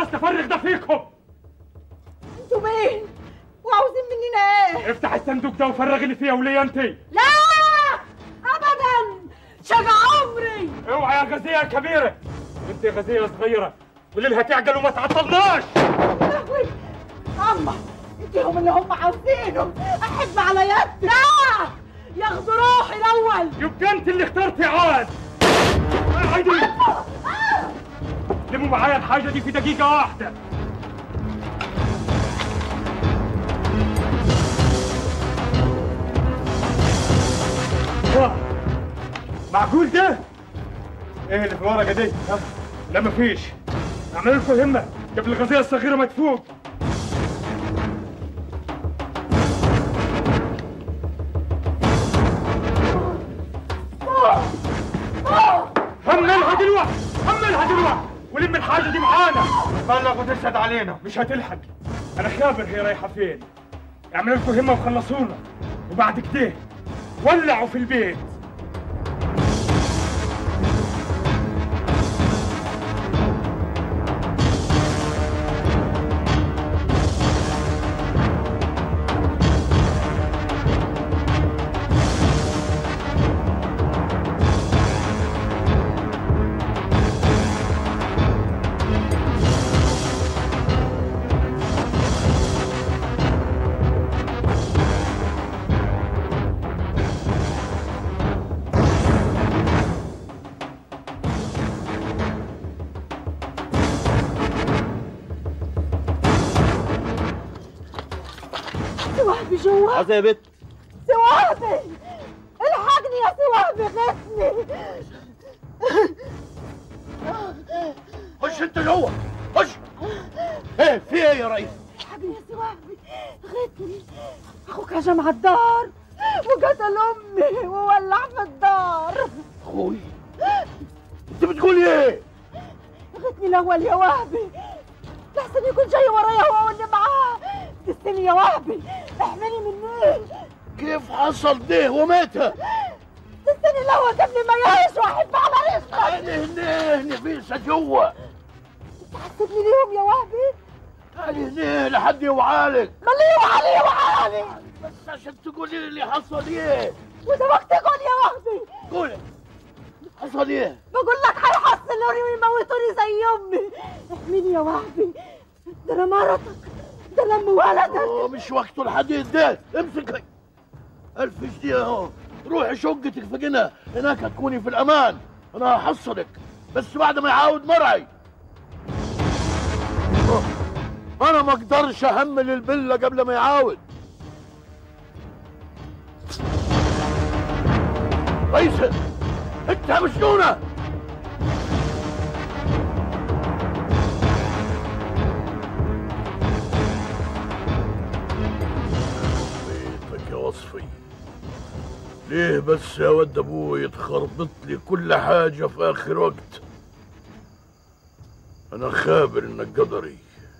تفرغ ده فيكم انتوا مين وعاوزين مننا ايه افتح الصندوق ده وفرغ اللي فيه وليا انت لا ابدا شجع عمري اوعى يا غزيه كبيره انت غزيه صغيره وليلها تعقل وما تعطلناش لهوي اما اديهم اللي هم عاوزينه احب على يد لا ياخدوا روحي الاول يبقى انت اللي اخترتي عاد عادي لموا معايا الحاجه دي في دقيقه واحده معقول ده؟ ايه اللي في الورقه دي؟ ها؟ لا مفيش اعملوا لكم همه قبل الغزيه الصغيره ما تفوق هملها دلوقتي هملها دلوقتي ولم الحاجه دي معانا بلغ وتشهد علينا مش هتلحق انا خابر هي رايحه فين اعملوا لكم همه وخلصونا وبعد كده ولعوا في البيت سوهبي جوا عايزة يا بت سوهبي الحقني يا سوهبي غثني خش انت جوه خش ايه في ايه يا ريس الحقني يا سوهبي غثني اخوك هجم على الدار وقتل امي وولع في الدار اخوي انت بتقولي ايه غثني الاول يا وهبي لحسن يكون جاي ورايا هو واللي معاه تستني يا وهبي احملي مني كيف حصل ده ومتى تستني الاول قبل ما يعيش واحب على رزقك تعالي هنا نفيسة جوا تحسبني ليهم يا وهبي تعالي هنا لحد يوعالك خليه يوعالي يوعالي بس عشان تقولي لي حصل ايه وده وقت تقول يا وهبي قولي حصل ايه بقول لك هيحصلوني ويموتوني زي امي احميني يا وهبي ده انا مرتك ده انا ام ولدك أوه، مش وقته الحديد ده امسكي الف جنيه اهو روحي شقتك في جنة هناك هتكوني في الامان انا هحصلك بس بعد ما يعاود مرعي أوه، انا ما اقدرش احمل البله قبل ما يعاود ريس انت مجنونه بيتك يا وصفي ليه بس يا ود ابوي تخربط لي كل حاجه في اخر وقت انا خابر انك قدري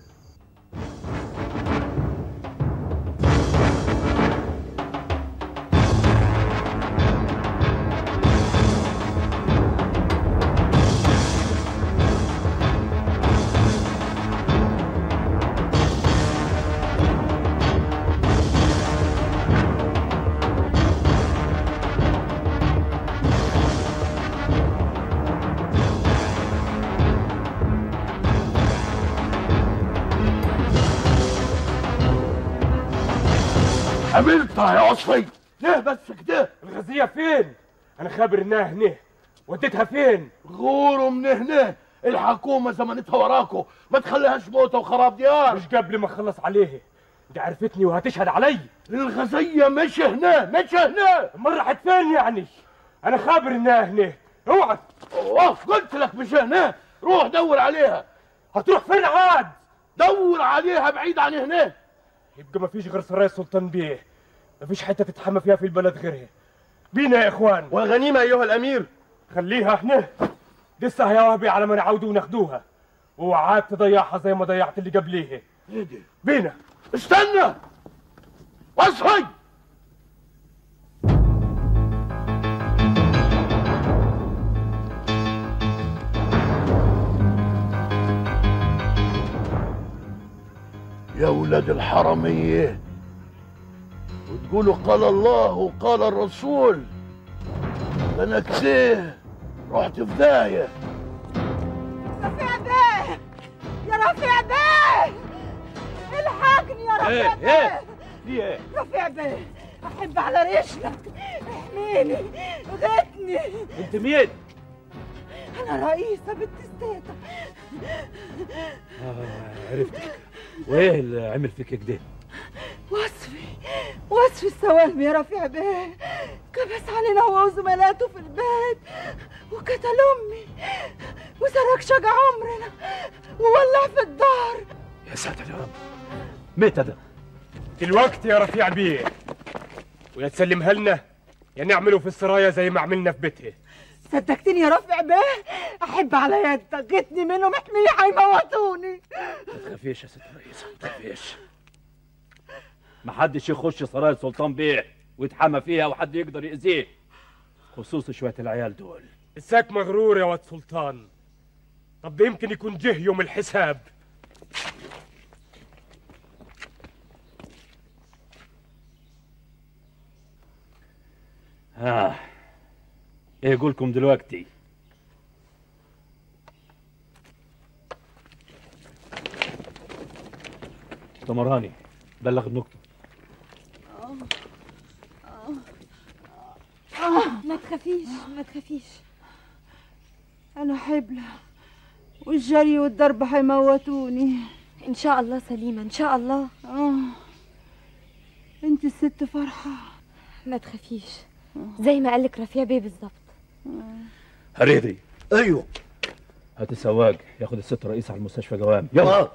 عملتها يا وصفي ليه بس كده الغزيه فين انا خابر انها هنا وديتها فين غوروا من هنا الحكومة زمنتها وراكو ما تخليهاش موتة وخراب ديار مش قبل ما اخلص عليه دي عرفتني وهتشهد علي الغزية مش هنا مش هنا امال راحت فين يعني انا خابر انها هنا اوعى اوه قلت لك مش هنا روح دور عليها هتروح فين عاد دور عليها بعيد عن هنا يبقى ما فيش غير سرايا السلطان بيه ما فيش حته تتحمى فيها في البلد غيرها بينا يا اخوان والغنيمة أيها الأمير خليها هنا لسه يا وهبي على ما نعودوا وناخدوها وعاد تضيعها زي ما ضيعت اللي قبليها ايه دي بينا استنى وصفي ولاد الحرمية وتقولوا قال الله وقال الرسول ده انا كده رحت في داهية رفيع بيه يا رفيع بيه الحقني يا رفيع ايه ايه بيه في ايه رفيع بيه احب على رجلك احميني غتني انت مين انا رئيسة بنت ستيتا آه عرفتك وايه اللي عمل فيك كده وصفي وصفي السوالم يا رفيع بيه كبس علينا هو وزملاته في البيت وقتل امي وسرق شقة عمرنا وولع في الدار يا ساتر يا رب متى ده الوقت يا رفيع بيه ويا تسلمها لنا يا نعمله في السرايا زي ما عملنا في بيتها صدقتني يا رفيع بيه احب على يدك جتني منهم احميني هيموتوني ما تخافيش يا ست رئيسة ما تخافيش ما حدش يخش سرايا سلطان بيه ويتحمى فيها وحد يقدر يأذيه خصوصي شوية العيال دول الساك مغرور يا واد سلطان طب ده يمكن يكون جه يوم الحساب ها ايه يقولكم دلوقتي تمراني بلغ النكتة ما تخافيش ما تخافيش انا حبلة والجري والضرب هيموتوني ان شاء الله سليمة ان شاء الله اه انت الست فرحة ما تخافيش زي ما قالك رفيع بيه بالظبط هريدي ايوه هات السواق ياخد الست رئيس على المستشفى جوام يلا آه.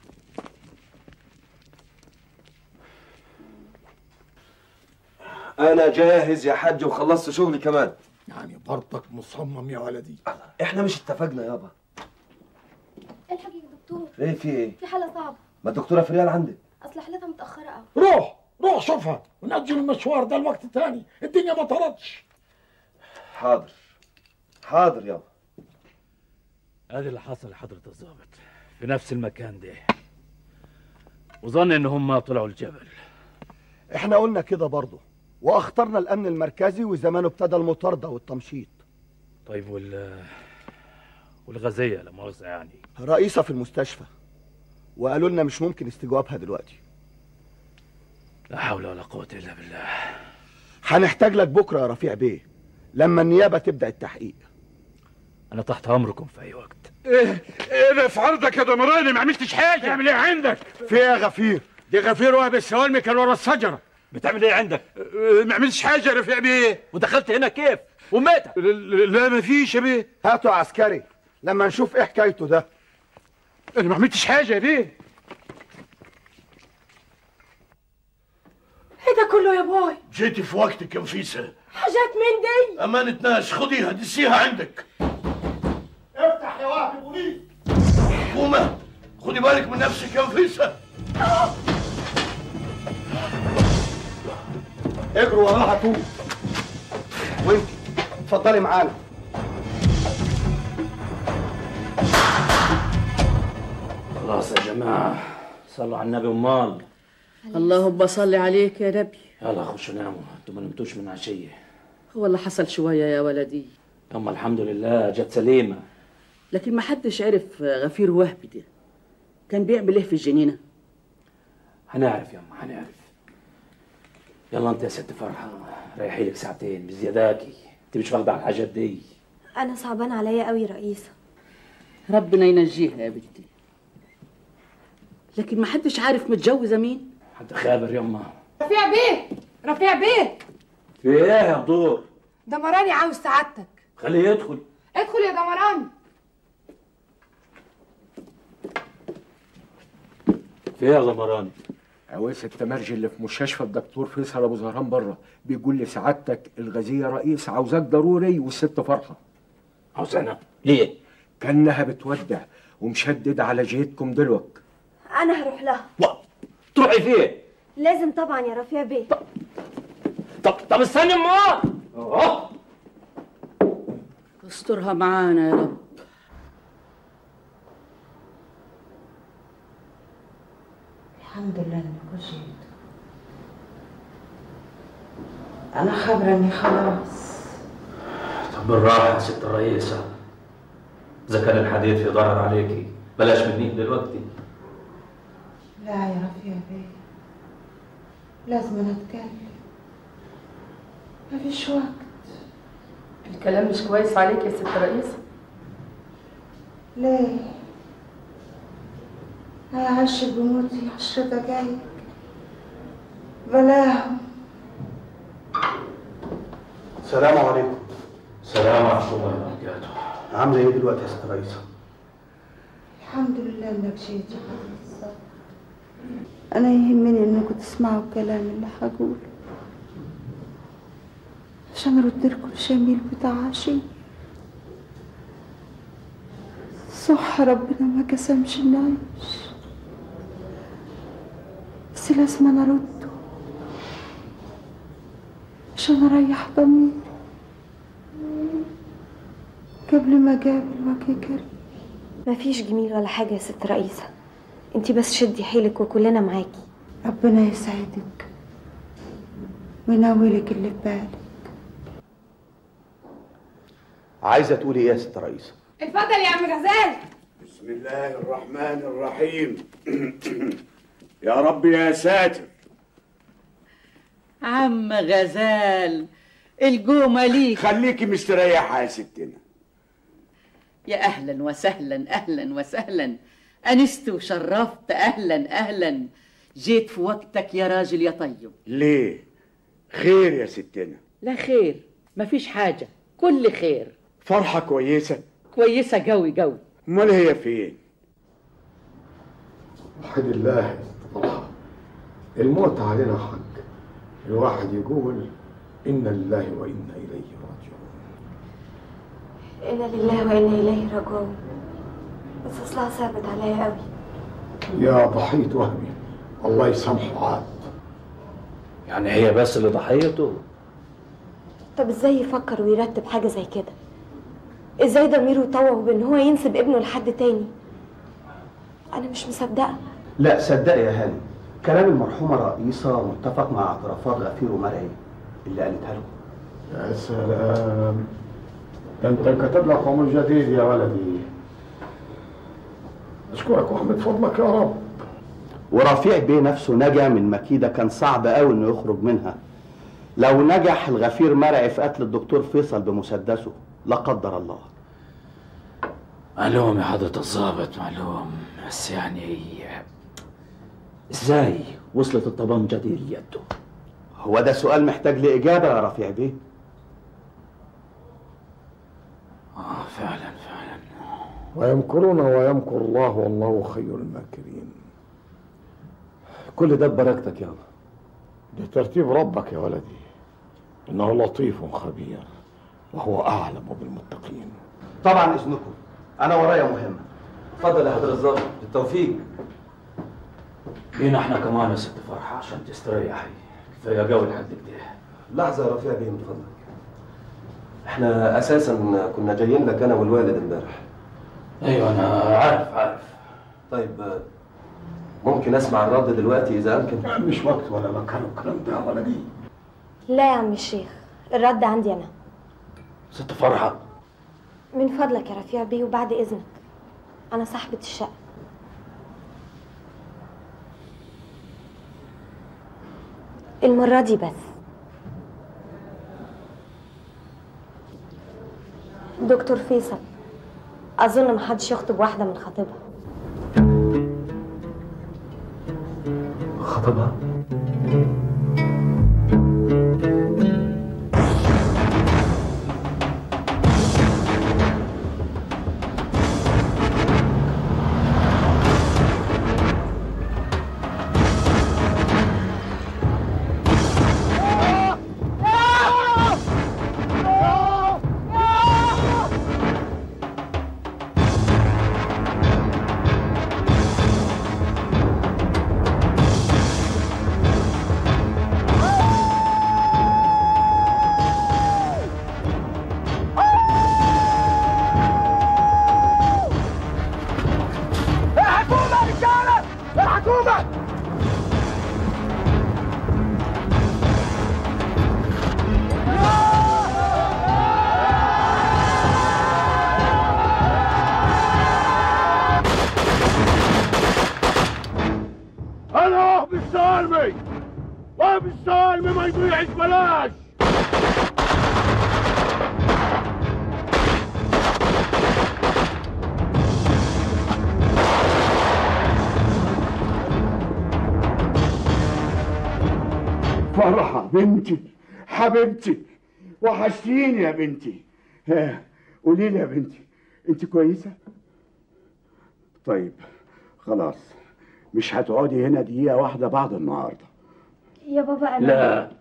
انا جاهز يا حاج وخلصت شغلي كمان يعني برضك مصمم يا ولدي احنا مش اتفقنا يابا الحقي يا دكتور ايه في ايه في حالة صعبة ما الدكتوره فريال عندك اصل حالتها متأخرة قوي روح روح شوفها ونأجل المشوار ده لوقت تاني الدنيا ما طردش حاضر حاضر يابا ادي اللي حصل لحضرة الضابط في نفس المكان ده وظن ان هم طلعوا الجبل احنا قلنا كده برضه واخترنا الامن المركزي وزمانه ابتدى المطارده والتمشيط طيب وال والغازية لا مؤاخذة يعني رئيسة في المستشفى وقالوا لنا مش ممكن استجوابها دلوقتي لا حول ولا قوة الا بالله هنحتاج لك بكره يا رفيع بيه لما النيابه تبدا التحقيق انا تحت امركم في اي وقت ايه ايه في عرضك يا دمراني ما عملتش حاجه اعمل ايه عندك في ايه يا غفير دي غفير وهب السوالم كان ورا الشجره بتعمل ايه عندك ما عملتش حاجه يا رفيع بيه ودخلت هنا كيف ومتى لا ما فيش يا بيه هاتوا عسكري لما نشوف ايه حكايته ده انا ما عملتش حاجه يا بيه ايه ده كله يا بوي جيتي في وقتك يا نفيسه حاجات من دي امانه ناس خديها دسيها عندك افتح يا واحد بوليس قومه خدي بالك من نفسك يا نفيسه اجروا وراها طول وانت اتفضلي معانا خلاص يا جماعة صلوا على النبي امال اللهم صل عليك يا نبي يلا خشوا ناموا انتوا ما نمتوش من عشية هو اللي حصل شوية يا ولدي اما الحمد لله جت سليمة لكن ما حدش عرف غفير وهبي ده كان بيعمل ايه في الجنينة هنعرف يا اما هنعرف يلا انت يا ست فرحة ريحي لك ساعتين بزياداكي انت مش واخدة على الحاجات دي انا صعبان عليا قوي رئيسة ربنا ينجيها يا بنتي لكن ما حدش عارف متجوزة مين حد خابر يا اما رفيع بيه رفيع بيه في ايه يا دور دمراني عاوز سعادتك خليه يدخل ادخل يا دمراني في ايه يا غمراني عويس التمرجي اللي في مستشفى الدكتور فيصل ابو زهران بره بيقول لي سعادتك الغازيه رئيس عاوزاك ضروري والست فرحه عاوز انا ليه كانها بتودع ومشدد على جهتكم دلوك انا هروح لها تروحي فين لازم طبعا يا رفيع بيه طب طب استني امال اه استرها معانا يا رب الحمد أنا خبرة إني خلاص طب بالراحة يا ست الرئيسة إذا كان الحديث في ضرر عليكي بلاش مني دلوقتي لا يا رفيع بيه لازم أنا أتكلم مفيش وقت الكلام مش كويس عليك يا ست رئيسة ليه؟ هيعش بموتي عشر دقايق بلاهم السلام عليكم السلام ورحمة الله وبركاته عامله ايه دلوقتي يا ست رئيسه الحمد لله إنك جيت يا حبيبي أنا يهمني إنكم تسمعوا الكلام اللي هقوله عشان أرد لكم الجميل بتاع عشية صح ربنا ما قسمش نعيش بس لازم أنا أرده عشان أريح ضميري قبل ما أقابل وجه كريم مفيش جميل ولا حاجة يا ست رئيسة انتي بس شدي حيلك وكلنا معاكي ربنا يسعدك وينولك اللي في بالك عايزه تقولي ايه يا ست رئيسه اتفضل يا عم غزال بسم الله الرحمن الرحيم يا رب يا ساتر عم غزال الجومة ليك خليكي مستريحة يا ستنا يا أهلا وسهلا أهلا وسهلا أنست وشرفت أهلا أهلا جيت في وقتك يا راجل يا طيب ليه خير يا ستنا لا خير مفيش حاجة كل خير فرحة كويسة كويسة قوي قوي امال هي فين وحد الله طلع الموت علينا حق الواحد يقول إنا لله وإنا إليه راجعون إنا لله وإنا إليه راجعون بس أصلها صعبت عليا قوي يا ضحية وهمي الله يسامحه عاد يعني هي بس اللي ضحيته طب إزاي يفكر ويرتب حاجة زي كده إزاي ضميره يطوع بإن هو ينسب ابنه لحد تاني أنا مش مصدقة لا صدقي يا هاني كلام المرحومه رئيسه متفق مع اعترافات غفير ومرعي اللي قالتها لكم يا سلام ده انت كتب لك عمر جديد يا ولدي اشكرك واحمد فضلك يا رب ورفيع بيه نفسه نجا من مكيده كان صعب قوي انه يخرج منها لو نجح الغفير مرعي في قتل الدكتور فيصل بمسدسه لا قدر الله معلوم يا حضرة الضابط معلوم بس يعني ازاي وصلت الطبنجة دي ليده هو ده سؤال محتاج لإجابة يا رفيع بيه اه فعلا فعلا ويمكرون ويمكر الله والله خير الماكرين كل ده ببركتك يابا ده ترتيب ربك يا ولدي إنه لطيف خبير وهو أعلم بالمتقين طبعا إذنكم أنا ورايا مهمة اتفضل يا حضرة الظابط بالتوفيق لينا احنا كمان يا ست فرحة عشان تستريحي كفاية جو لحد كده لحظة يا رفيع بيه من فضلك احنا اساسا كنا جايين لك انا والوالد امبارح ايوه انا عارف عارف طيب آه، ممكن اسمع الرد دلوقتي اذا امكن مش وقت ولا مكان الكلام ده يا ولدي لا يا عم الشيخ الرد عندي أنا ست فرحة من فضلك يا رفيع بيه وبعد إذنك أنا صاحبة الشقة المرة دي بس دكتور فيصل أظن محدش يخطب واحدة من خطيبها خطبها عايزه يعيش بلاش فرحة بنتي حبيبتي وحشتيني يا بنتي ها قولي لي يا بنتي انت كويسة؟ طيب خلاص مش هتقعدي هنا دقيقة واحدة بعد النهاردة يا بابا انا لا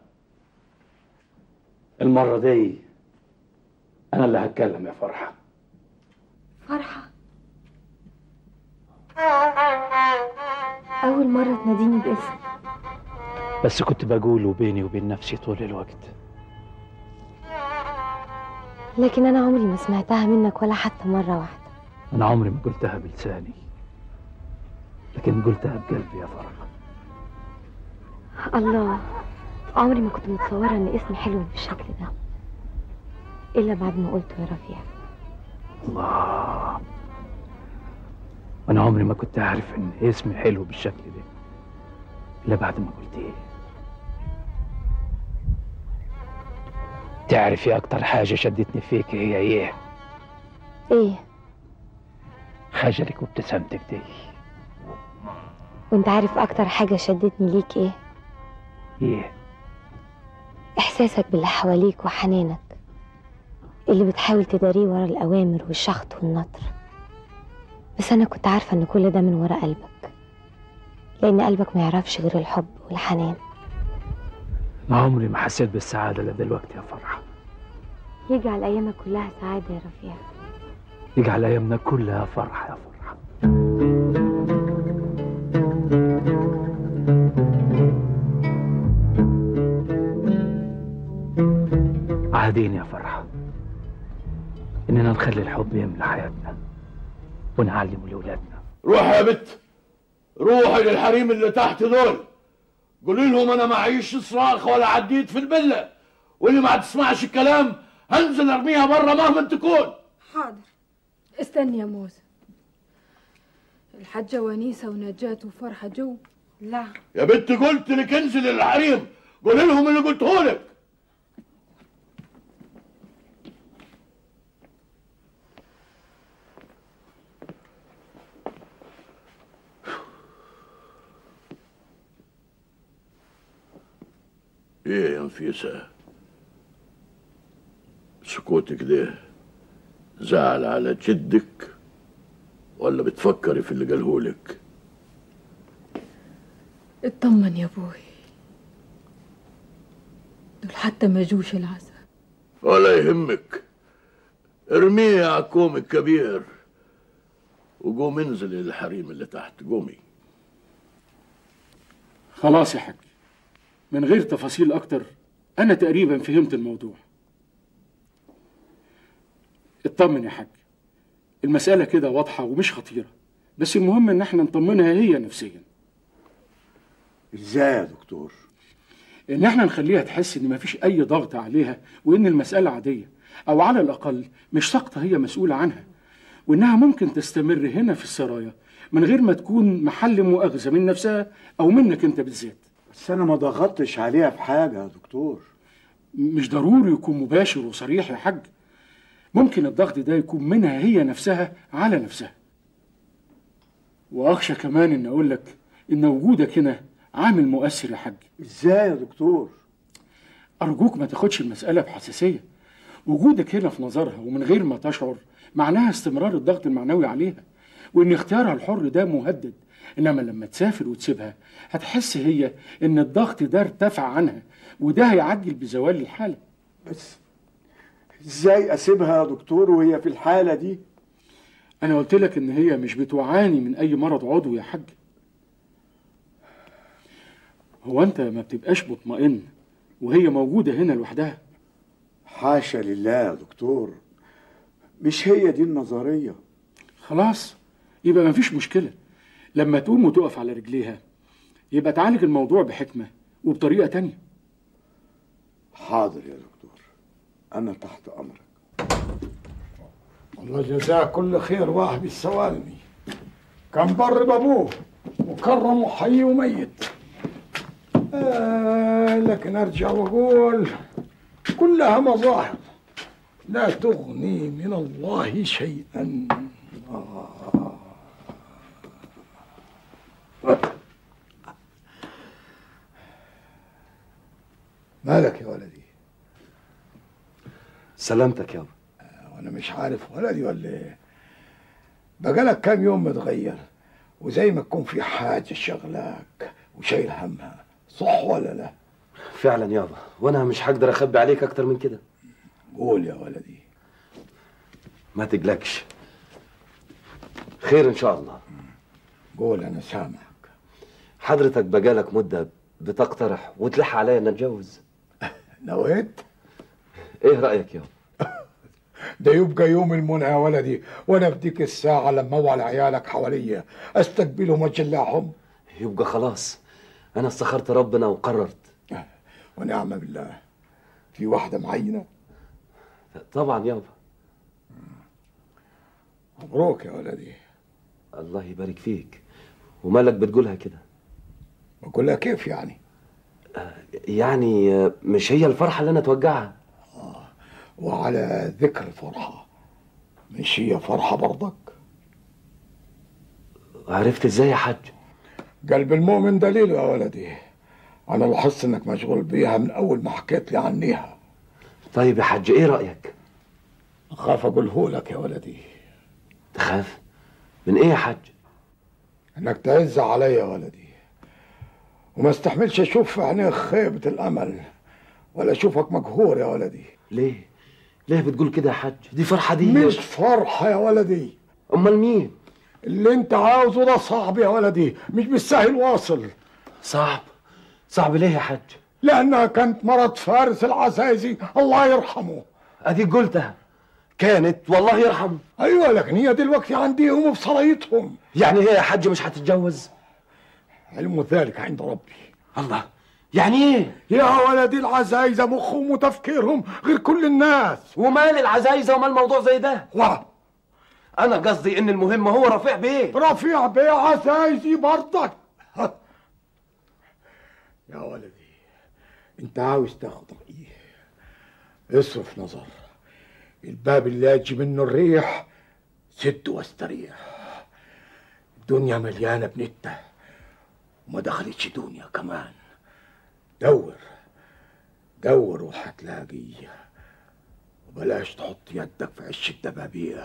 المرة دي أنا اللي هتكلم يا فرحة فرحة أول مرة تناديني باسم بس كنت بقوله بيني وبين نفسي طول الوقت لكن أنا عمري ما سمعتها منك ولا حتى مرة واحدة أنا عمري ما قلتها بلساني لكن قلتها بقلبي يا فرحة الله عمري ما كنت متصورة إن اسمي حلو بالشكل ده إلا بعد ما قلته يا رفيع الله أنا عمري ما كنت أعرف إن اسمي حلو بالشكل ده إلا بعد ما قلت إيه تعرفي أكتر حاجة شدتني فيك هي إيه؟ إيه خجلك وابتسامتك دي وأنت عارف أكتر حاجة شدتني ليك إيه إيه؟ إحساسك باللي حواليك وحنانك اللي بتحاول تداريه ورا الأوامر والشخط والنطر بس أنا كنت عارفة إن كل ده من ورا قلبك لأن قلبك ما يعرفش غير الحب والحنان ما عمري ما حسيت بالسعادة إلا دلوقتي يا فرحة يجعل أيامك كلها سعادة يا رفيع يجعل أيامنا كلها فرحة يا فرحة عهدين يا فرحة إننا نخلي الحب يملى حياتنا ونعلمه لأولادنا روح يا بت روحي للحريم اللي تحت دول قولي لهم انا معيش صراخ ولا عديت في البله واللي ما تسمعش الكلام هنزل ارميها بره مهما تكون حاضر استني يا موسى الحاجة ونيسة ونجاة وفرحة جو لا يا بنت قلت لك انزل للحريم قولي لهم اللي قلته لك ايه يا نفيسة سكوتك ده زعل على جدك ولا بتفكري في اللي قالهولك اطمن يا ابوي دول حتى ما جوش العزاء ولا يهمك ارميه على كوم الكبير وقوم انزل للحريم اللي تحت قومي خلاص يا حاج من غير تفاصيل اكتر انا تقريبا فهمت الموضوع اطمن يا حاج المسألة كده واضحة ومش خطيرة بس المهم ان احنا نطمنها هي نفسيا ازاي يا دكتور ان احنا نخليها تحس ان مفيش اي ضغط عليها وان المسألة عادية او على الاقل مش سقطة هي مسؤولة عنها وانها ممكن تستمر هنا في السرايا من غير ما تكون محل مؤاخذة من نفسها او منك انت بالذات بس انا ما ضغطتش عليها في حاجة يا دكتور مش ضروري يكون مباشر وصريح يا حاج ممكن الضغط ده يكون منها هي نفسها على نفسها واخشى كمان ان اقول لك ان وجودك هنا عامل مؤثر يا حاج ازاي يا دكتور ارجوك ما تاخدش المساله بحساسيه وجودك هنا في نظرها ومن غير ما تشعر معناها استمرار الضغط المعنوي عليها وان اختيارها الحر ده مهدد انما لما تسافر وتسيبها هتحس هي ان الضغط ده ارتفع عنها وده هيعجل بزوال الحاله بس ازاي اسيبها يا دكتور وهي في الحالة دي انا قلت لك ان هي مش بتعاني من اي مرض عضوي يا حاج هو انت ما بتبقاش مطمئن وهي موجوده هنا لوحدها حاشا لله يا دكتور مش هي دي النظرية خلاص يبقى مفيش مشكله لما تقوم وتقف على رجليها يبقى تعالج الموضوع بحكمه وبطريقه تانية حاضر يا دكتور انا تحت امرك الله جزاه كل خير واحد السوالمي كان بر بابوه وكرمه حي وميت آه لكن ارجع واقول كلها مظاهر لا تغني من الله شيئا آه. مالك يا ولدي سلامتك يابا وانا مش عارف ولدي ولا ايه بقالك كام يوم متغير وزي ما تكون في حاجه شغلاك وشايل همها صح ولا لا فعلا يابا وانا مش هقدر اخبي عليك اكتر من كده قول يا ولدي ما تقلقش خير ان شاء الله قول انا سامع حضرتك بقالك مده بتقترح وتلح عليا ان اتجوز نويت ايه رايك يابا ده يبقى يوم المنى يا ولدي وانا في ديك الساعه لما اوعى عيالك حواليا استقبلهم واجلعهم يبقى خلاص انا استخرت ربنا وقررت ونعم بالله في واحده معينه طبعا يابا مبروك يا ولدي الله يبارك فيك ومالك بتقولها كده بقولها كيف يعني يعني آه، مش هي الفرحه اللي انا اتوجعها وعلى ذكر الفرحه مش هي فرحه برضك عرفت ازاي يا حاج قلب المؤمن دليل يا ولدي انا لاحظت انك مشغول بيها من اول ما حكيت لي عنيها طيب يا حاج ايه رايك اخاف اقوله لك يا ولدي تخاف من ايه يا حاج انك تعز عليا يا ولدي وما استحملش اشوف في عينيك خيبه الامل ولا اشوفك مقهور يا ولدي ليه ليه بتقول كده يا حاج دي فرحه دي مش فرحه يا ولدي امال مين اللي انت عاوزه ده صعب يا ولدي مش بالسهل واصل صعب صعب ليه يا حاج لانها كانت مرض فارس العزايزي الله يرحمه اديك قلتها كانت والله يرحمه ايوه لكن هي دلوقتي عنديهم وفي صلايتهم يعني هي يا حاج مش هتتجوز علم ذلك عند ربي الله يعني ايه يا ولدي العزايزة مخهم وتفكيرهم غير كل الناس ومال العزايزه ومال موضوع زي ده وا انا قصدي ان المهم هو رفيع بيه رفيع بيه عزايزي برضك ها. يا ولدي انت عاوز تاخد رأيي اصرف نظر الباب اللي يجي منه الريح سد واستريح الدنيا مليانة بنتة وما دخلتش دنيا كمان دور دور وهتلاقي وبلاش تحط يدك في عش الدبابير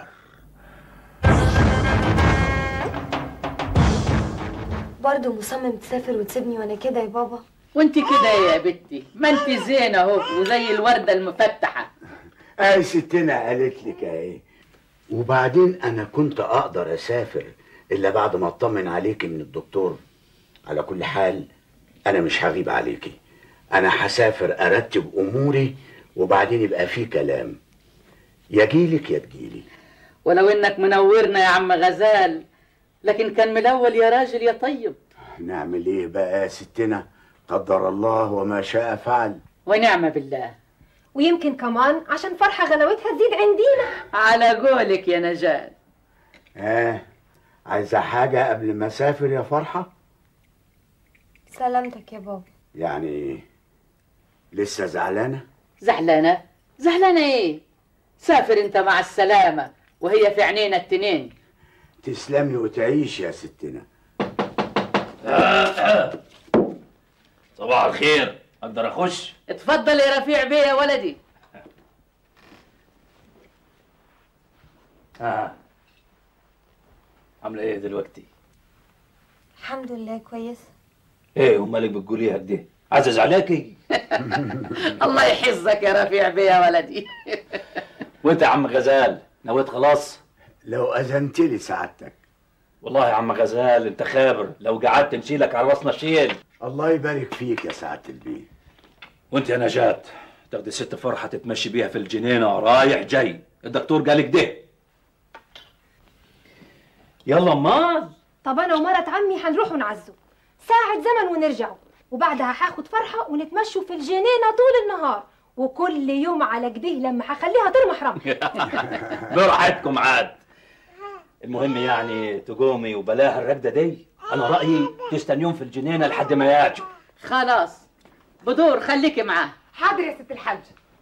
برضه مصمم تسافر وتسيبني وانا كده يا بابا وانت كده يا بنتي ما انت زينه اهو وزي الورده المفتحه اي ستنا قالت لك اهي وبعدين انا كنت اقدر اسافر الا بعد ما اطمن عليكي من الدكتور على كل حال انا مش هغيب عليكي انا هسافر ارتب اموري وبعدين يبقى في كلام يجيلك يا تجيلي ولو انك منورنا يا عم غزال لكن كان ملول يا راجل يا طيب نعمل ايه بقى يا ستنا قدر الله وما شاء فعل ونعم بالله ويمكن كمان عشان فرحة غلاوتها تزيد عندينا على قولك يا نجاة اه عايزه حاجه قبل ما اسافر يا فرحه سلامتك يا بابا يعني لسه زعلانه زعلانة زعلانة ايه سافر انت مع السلامة وهي في عينينا التنين تسلمي وتعيش يا ستنا صباح الخير اقدر اخش اتفضل يا رفيع بيه يا ولدي اه عامله ايه دلوقتي الحمد لله كويسة ايه ومالك بتقوليها كده عزز عليكي الله يحفظك يا رفيع بيه يا ولدي وانت يا عم غزال نويت خلاص لو اذنت لي سعادتك والله يا عم غزال انت خابر لو قعدت نشيلك على راسنا شيل الله يبارك فيك يا سعاده البيه وانت يا نجاة تاخدي ست فرحة تتمشي بيها في الجنينة رايح جاي الدكتور قالك ده يلا امال طب انا ومرة عمي هنروح ونعزو ساعة زمن ونرجعوا وبعدها هاخد فرحة ونتمشوا في الجنينة طول النهار وكل يوم على كده لما هخليها ترمح رمح براحتكم عاد المهم يعني تقومي وبلاها الرقدة دي انا رأيي تستنيون في الجنينة لحد ما ياجوا خلاص بدور خليكي معاه حاضر يا ست الحاج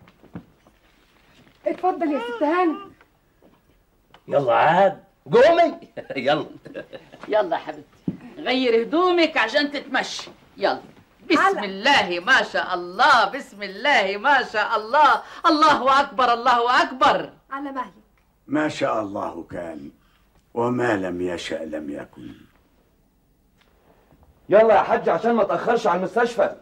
اتفضل يا ست هاني يلا عاد قومي يلا يلا يا حبيبتي غير هدومك عشان تتمشي يلا بسم الله ما شاء الله بسم الله ما شاء الله الله اكبر الله اكبر على مهلك ما شاء الله كان وما لم يشأ لم يكن يلا يا حاج عشان ما تاخرش على المستشفى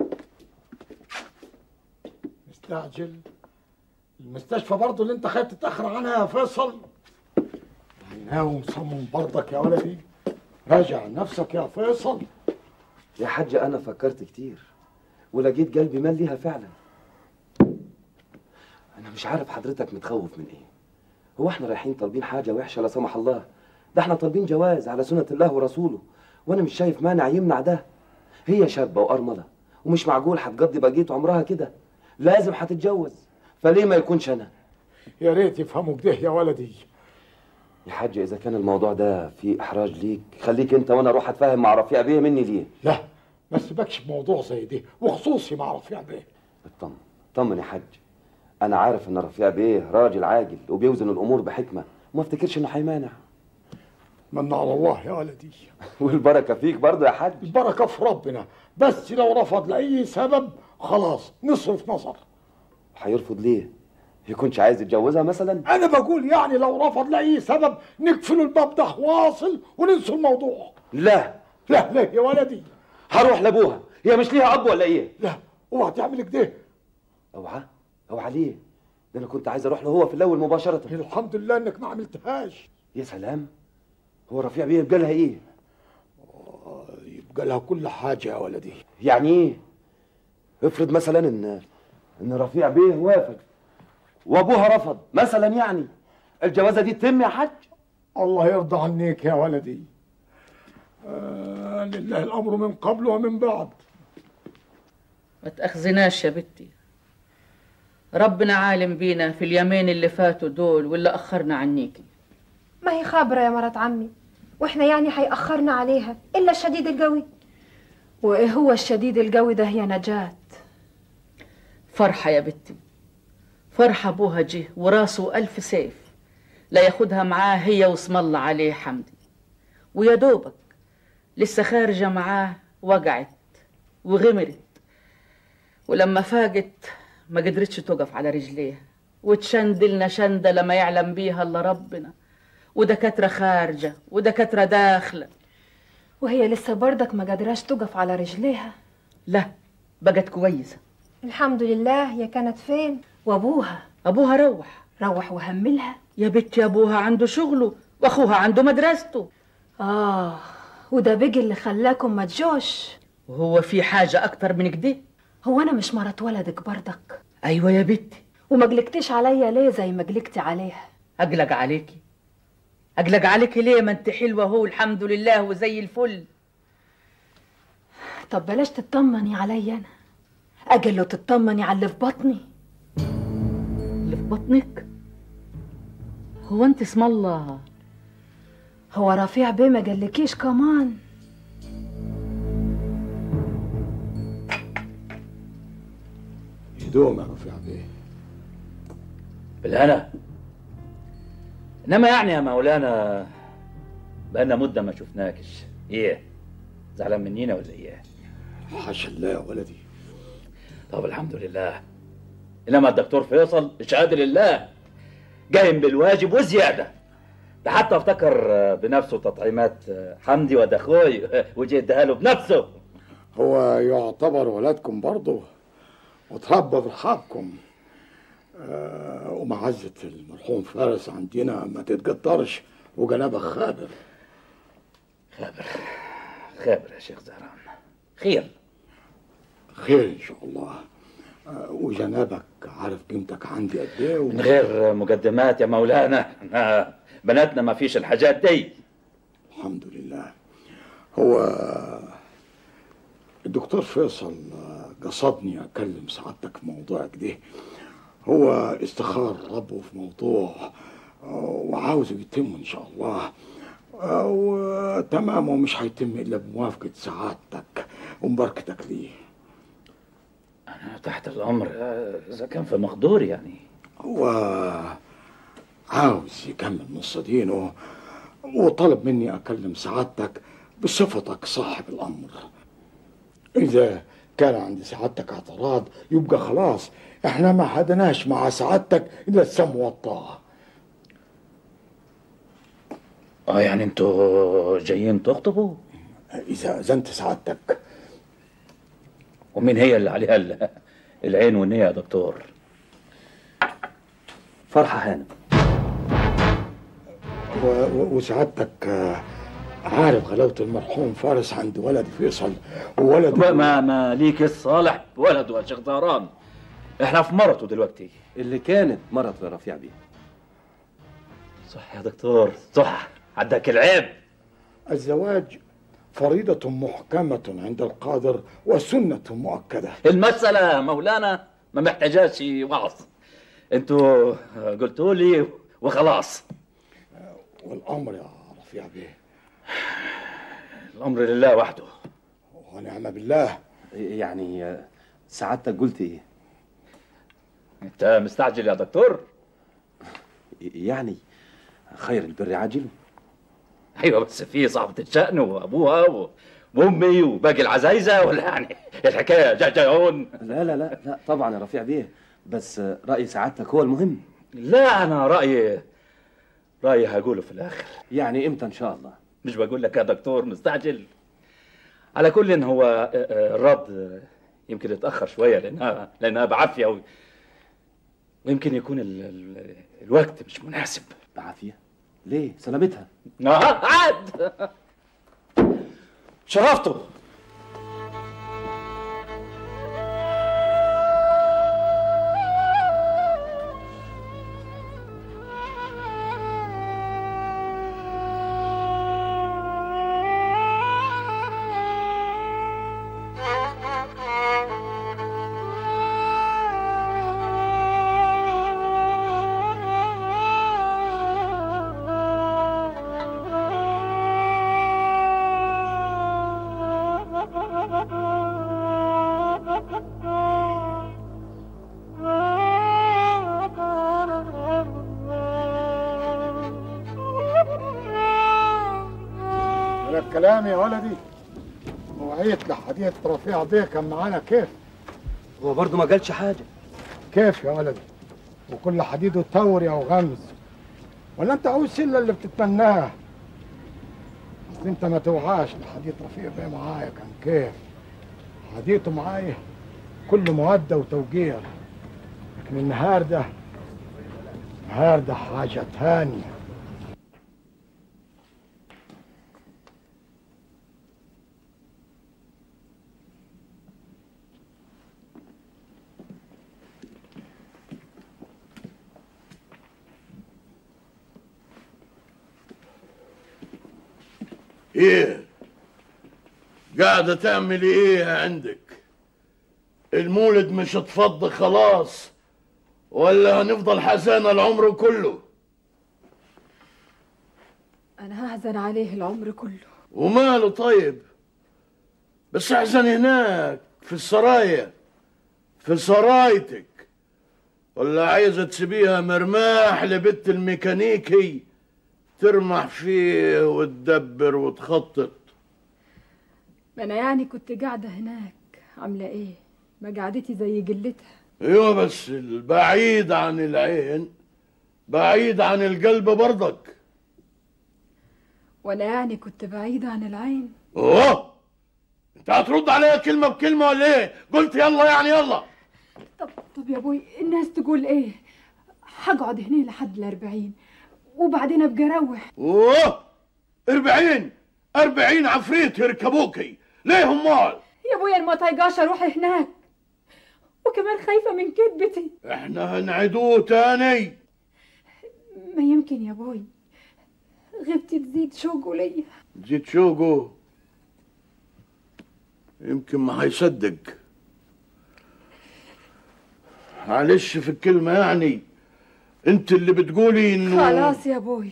مستعجل المستشفى برضه اللي انت خايف تتاخر عنها يا فيصل يعني ناوي مصمم برضك يا ولدي راجع نفسك يا فيصل يا حاج انا فكرت كتير ولقيت قلبي مال ليها فعلا انا مش عارف حضرتك متخوف من ايه هو احنا رايحين طالبين حاجه وحشه لا سمح الله ده احنا طالبين جواز على سنه الله ورسوله وانا مش شايف مانع يمنع ده هي شابه وارمله ومش معقول هتقضي بقيه عمرها كده لازم هتتجوز فليه ما يكونش انا يا ريت يفهموا كده يا ولدي يا حاج اذا كان الموضوع ده فيه احراج ليك خليك انت وانا اروح اتفاهم مع رفيع بيه مني ليه لا ما سيبكش بموضوع زي ده وخصوصي مع رفيع بيه اطمن اطمن يا حاج انا عارف ان رفيع بيه راجل عاجل وبيوزن الامور بحكمه وما افتكرش انه هيمانع من على الله يا ولدي والبركه فيك برضه يا حاج البركه في ربنا بس لو رفض لاي سبب خلاص نصرف نظر هيرفض ليه يكونش عايز يتجوزها مثلا انا بقول يعني لو رفض لاي سبب نقفل الباب ده واصل وننسوا الموضوع لا لا لا يا ولدي هروح لابوها هي مش ليها اب ولا ايه لا اوعى تعمل كده اوعى اوعى ليه ده انا كنت عايز اروح له هو في الاول مباشره الحمد لله انك ما عملتهاش يا سلام هو رفيع بيه يبقى لها ايه يبقى لها كل حاجه يا ولدي يعني ايه افرض مثلا ان ان رفيع بيه وافق وابوها رفض مثلا يعني الجوازه دي تتم يا حاج الله يرضى عنيك يا ولدي آه لله الامر من قبل ومن بعد ما تأخذناش يا بنتي ربنا عالم بينا في اليومين اللي فاتوا دول واللي أخرنا عنيكي ما هي خابرة يا مرات عمي واحنا يعني هيأخرنا عليها إلا الشديد القوي وايه هو الشديد القوي ده يا نجاة فرحة يا بنتي فرحة أبوها جه وراسه ألف سيف لا ياخدها معاه هي واسم الله عليه حمدي ويا دوبك لسه خارجة معاه وقعت وغمرت ولما فاقت ما قدرتش تقف على رجليها وتشندلنا شندة لما يعلم بيها الا ربنا ودكاترة خارجة ودكاترة داخلة وهي لسه برضك ما قادراش تقف على رجليها لا بقت كويسة الحمد لله هي كانت فين وابوها أبوها روح روح وهملها يا بنتي أبوها عنده شغله وأخوها عنده مدرسته اه وده بيجي اللي خلاكم ما تجوش وهو في حاجة أكتر من كده هو انا مش مرات ولدك برضك أيوة يا بنتي وما قلقتش عليا ليه زي ما قلقتي عليها أقلق عليكي أقلق عليكي ليه ما أنت حلوة هو الحمد لله وزي الفل طب بلاش تطمني عليا انا اجل لو تطمني على اللي في بطني اللي في بطنك هو أنت اسم الله هو رفيع بيه ما قالكيش كمان يدوم يا رفيع بيه بالهنا انما يعني يا مولانا بقالنا مده ما شفناكش ايه زعلان منينا ولا ايه حاشا الله يا ولدي طب الحمد لله انما الدكتور فيصل شهاده لله قايم بالواجب وزياده ده حتى افتكر بنفسه تطعيمات حمدي وده اخوي وجي اداها له بنفسه هو يعتبر ولادكم برضه وتربى برحابكم آه ومعزة المرحوم فارس عندنا ما تتقدرش وجنابك خابر خابر خابر يا شيخ زهران خير خير ان شاء الله آه وجنابك عارف قيمتك عندي قد ايه و... من غير مقدمات يا مولانا احنا بناتنا ما فيش الحاجات دي الحمد لله هو الدكتور فيصل قصدني اكلم سعادتك في موضوع كده هو استخار ربه في موضوع وعاوزه يتم ان شاء الله وتمام ومش هيتم الا بموافقه سعادتك ومباركتك ليه تحت الامر آه، اذا كان في مقدور يعني هو عاوز يكمل نص دينه وطلب مني أكلم سعادتك بصفتك صاحب الأمر إذا كان عند سعادتك اعتراض يبقى خلاص احنا ما حدناش مع سعادتك إلا السم والطاعة اه يعني انتوا جايين تخطبوا إذا أذنت سعادتك ومين هي اللي عليها ال- العين والنية يا دكتور فرحة هانم و- و- وسعادتك آه، عارف غلاوة المرحوم فارس عند ولد فيصل وولد ما ما, ما ليك الصالح ولد يا شيخ زهران احنا في مرته دلوقتي اللي كانت مرته يا رفيع بيه صح يا دكتور صح عندك العيب الزواج فريضة محكمة عند القادر وسنة مؤكدة المسألة مولانا ما محتاجاش وعظ انتوا قلتوا لي وخلاص والأمر يا رفيع بيه الأمر لله وحده ونعم بالله يعني آه، سعادتك قلت ايه انت مستعجل يا دكتور يعني خير البر عاجله ايوه بس في صاحبة الشأن وابوها و- وامي وباقي العزايزة ولا يعني الحكاية جعجعون لا لا لا لا طبعا يا رفيع بيه بس آه، رأي سعادتك هو المهم لا انا رأيي رأيي هقوله في الاخر يعني امتى ان شاء الله مش بقول لك يا دكتور مستعجل على كل إن هو آه، آه، الرد آه، يمكن يتأخر شوية لأنها لأنها بعافية و... ويمكن يكون ال... ال... الوقت مش مناسب بعافية ليه سلامتها آه عاد شرفته هذا الكلام يا ولدي وعيت لحديث رفيع بيه كان معانا كيف هو برضه ما قالش حاجة كيف يا ولدي وكل حديده تور يا وغمز ولا انت عاوز الا اللي بتتمناه اصل انت ما توعاش لحديث رفيع بيه معايا كان كيف حديثه معايا كله مودة وتوقير لكن النهار ده النهار ده حاجة تانية ايه قاعدة تعملي ايه عندك المولد مش اتفض خلاص ولا هنفضل حزانة العمر كله أنا هحزن عليه العمر كله وماله طيب بس احزن هناك في السرايا في سرايتك ولا عايزة تسيبيها مرماح لبت الميكانيكي ترمح فيه وتدبر وتخطط ما أنا يعني كنت قاعدة هناك عاملة إيه ما قعدتي زي جلتها ايوه بس البعيد عن العين بعيد عن القلب برضك وأنا يعني كنت بعيدة عن العين اوه انت هترد عليا كلمه بكلمه ولا ايه قلت يلا يعني يلا طب طب يا ابوي الناس تقول ايه هقعد هنا لحد الأربعين وبعدين ابقى اروح اوه أربعين أربعين عفريت يركبوكي ليه همال يا ابويا أنا ما طايقاش اروح هناك وكمان خايفة من كذبتي احنا هنعيدوه تاني ما يمكن يا ابوي غيبتي تزيد شوقه ليا جيت شوقه يمكن ما هيصدق معلش في الكلمة يعني انت اللي بتقولي انه خلاص يا ابوي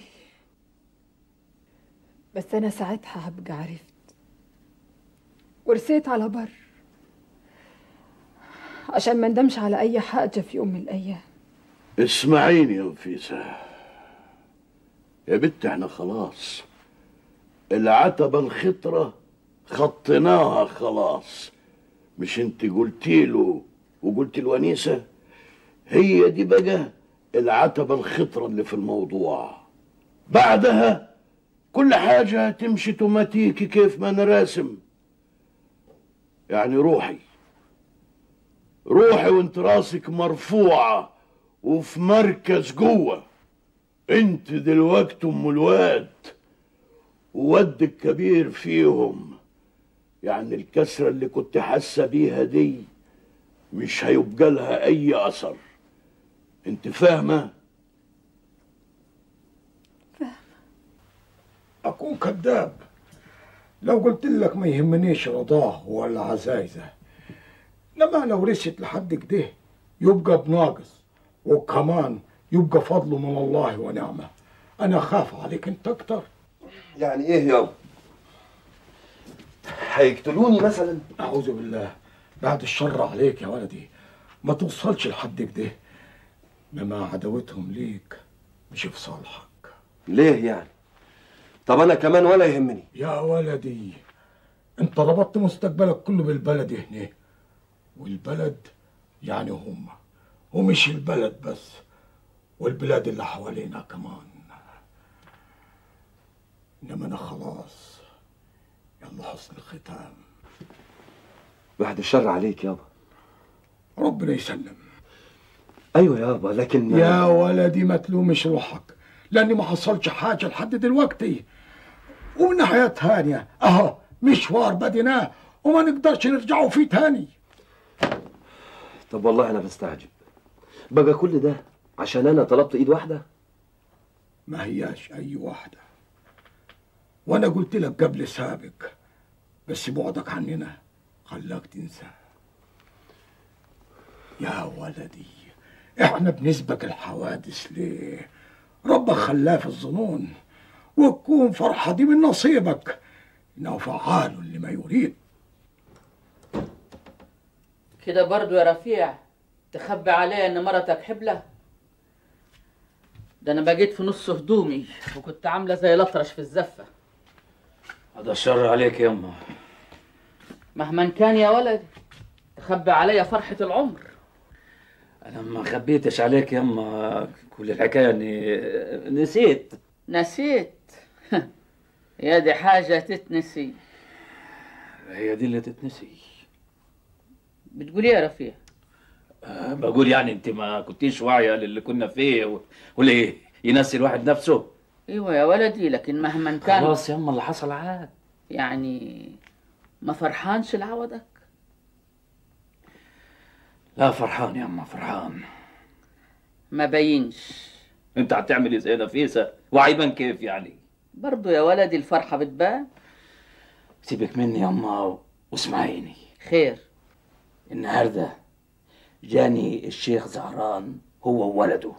بس انا ساعتها هبقى عرفت ورسيت على بر عشان ما ندمش على أي حاجة في يوم من الأيام اسمعيني يا نفيسة يا بنت احنا خلاص العتبة الخطرة خطيناها خلاص مش انت قلتي له وقلت الونيسة هي دي بقى العتبة الخطرة اللي في الموضوع بعدها كل حاجة تمشي توماتيكي كيف ما انا راسم يعني روحي روحي وانت راسك مرفوعة وفي مركز جوه انت دلوقتي ام الواد وود الكبير فيهم يعني الكسرة اللي كنت حاسة بيها دي مش هيبقى لها اي اثر انت فاهمة أكون كذاب لو قلت لك ما يهمنيش رضاه ولا عزايزه لما لو رست لحد كده يبقى بناقص وكمان يبقى فضله من الله ونعمه انا خاف عليك انت اكتر يعني ايه يابا هيقتلوني مثلا اعوذ بالله بعد الشر عليك يا ولدي ما توصلش لحد كده انما عداوتهم ليك مش في صالحك ليه يعني طب انا كمان ولا يهمني يا ولدي انت ربطت مستقبلك كله بالبلد هنا والبلد يعني هم ومش البلد بس والبلاد اللي حوالينا كمان انما انا خلاص يلا حسن الختام بعد الشر عليك يابا ربنا يسلم ايوه يابا لكن يا ولدي ما تلومش روحك لاني ما حصلش حاجه لحد دلوقتي ومن ناحيه تانية اهو مشوار بديناه وما نقدرش نرجعوا فيه تاني طب والله انا بستعجب بقى كل ده عشان انا طلبت ايد واحده ما هياش اي واحده وانا قلت لك قبل سابق بس بعدك عننا خلاك تنسى يا ولدي احنا بنسبق الحوادث ليه ربك خلاه في الظنون وتكون فرحة دي من نصيبك انه فعال لما يريد كده برضو يا رفيع تخبي عليا ان مرتك حبلة ده انا بقيت في نص هدومي وكنت عاملة زي الاطرش في الزفة هذا الشر عليك يما مهما كان يا ولد تخبي عليا فرحة العمر انا ما خبيتش عليك يما كل الحكايه اني نسيت نسيت يا دي حاجة تتنسي هي دي اللي تتنسي بتقول ايه يا رفيع أه بقول يعني انت ما كنتيش واعيه للي كنا فيه و- وليه ينسي الواحد نفسه ايوه يا ولدي لكن مهما كان خلاص يما اللي حصل عاد يعني ما فرحانش لعوضك لا فرحان يما فرحان ما بينش انت هتعملي زي نفيسه وعيبان كيف يعني برضو يا ولدي الفرحة بتبان سيبك مني يما واسمعيني خير النهارده جاني الشيخ زهران هو وولده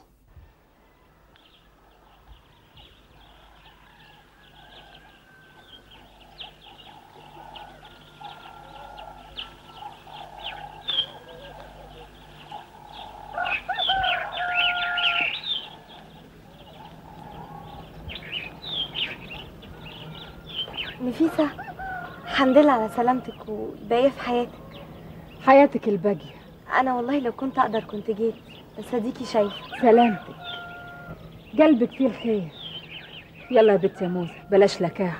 نفيسة الحمد لله على سلامتك وباقية في حياتك حياتك الباقية أنا والله لو كنت أقدر كنت جيت بس أديكي شايفة سلامتك قلبك فيه الخير يلا يا بنت يا موزة بلاش لكاعة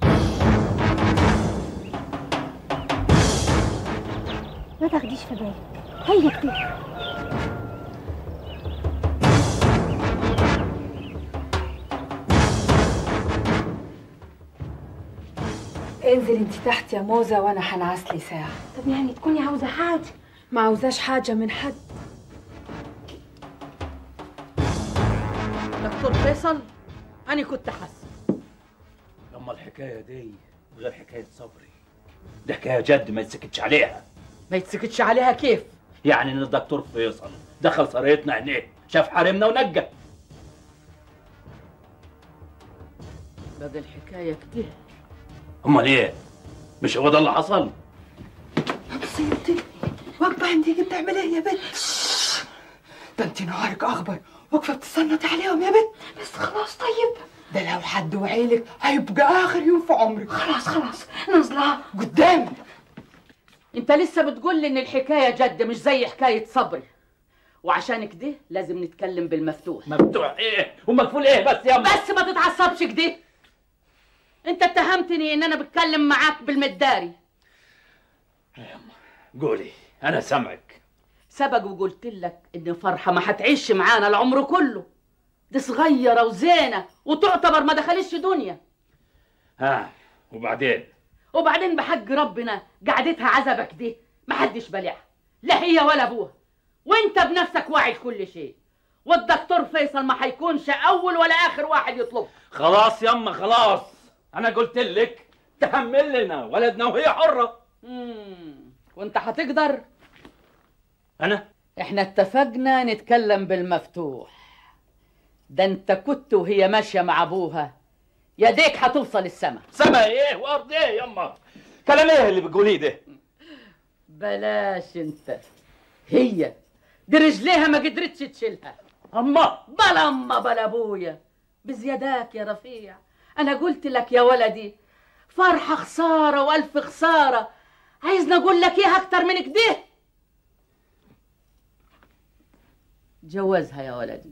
ما تاخديش في بالك هيا كتير انزل انت تحت يا موزة وانا هنعس لي ساعة طب يعني تكوني عاوزة حاجة ما عاوزاش حاجة من حد دكتور فيصل انا كنت حاسة لما الحكايه دي غير حكايه صبري دي حكايه جد ما يتسكتش عليها ما يتسكتش عليها كيف يعني ان الدكتور فيصل دخل سرايتنا عينيه شاف حريمنا ونجى بقى الحكاية كده امال ايه مش هو ده اللي حصل سيبتني وقف عندي بتعمل ايه يا بنت ده انت نهارك اخبر واقفه بتستنطي عليهم يا بنت بس خلاص طيب ده لو حد وعيلك هيبقى اخر يوم في عمرك خلاص خلاص نازله قدامي انت لسه بتقول لي ان الحكايه جد مش زي حكايه صبري وعشان كده لازم نتكلم بالمفتوح مفتوح ايه ومقفول ايه بس يا بس ما تتعصبش كده انت اتهمتني ان انا بتكلم معاك بالمداري قولي انا سامعك سبق وقلت لك ان فرحه ما هتعيش معانا العمر كله دي صغيره وزينه وتعتبر ما دخلتش دنيا ها وبعدين وبعدين بحق ربنا قعدتها عزبك دي محدش بلعها لا هي ولا ابوها وانت بنفسك واعي لكل شيء والدكتور فيصل ما هيكونش اول ولا اخر واحد يطلب خلاص يما خلاص انا قلت لك تحمل لنا ولدنا وهي حره مم. وانت هتقدر انا احنا اتفقنا نتكلم بالمفتوح ده انت كنت وهي ماشيه مع ابوها يديك هتوصل السما سما ايه وارض ايه يما كلام ايه اللي بتقوليه ده بلاش انت هي دي رجليها ما قدرتش تشيلها اما بلا اما بلا ابويا بزياداك يا رفيع انا قلت لك يا ولدي فرحه خساره والف خساره عايزني اقول لك ايه اكتر من كده جوزها يا ولدي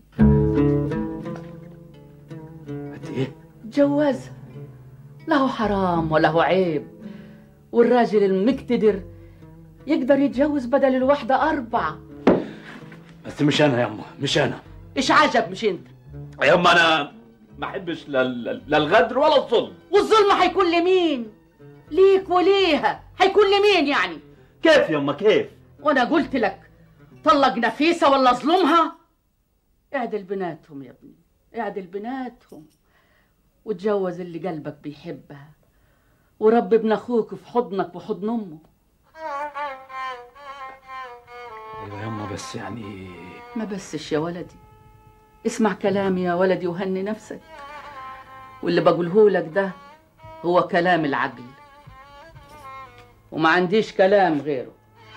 ايه جوزها له حرام وله عيب والراجل المقتدر يقدر يتجوز بدل الواحدة أربعة بس مش انا يما مش انا إيش عجب مش أنت يما انا ما احبش لا لا- لا الغدر ولا الظلم والظلم هيكون لمين ليك وليها هيكون لمين يعني كيف يما كيف وأنا قلت لك طلق نفيسة ولا ظلمها اعدل بناتهم يا ابني اعدل بناتهم وتجوز اللي قلبك بيحبها ورب ابن اخوك في حضنك وحضن امه ايوه يما بس يعني ما بسش يا ولدي اسمع كلامي يا ولدي وهني نفسك واللي بقوله لك ده هو كلام العقل وما عنديش كلام غيره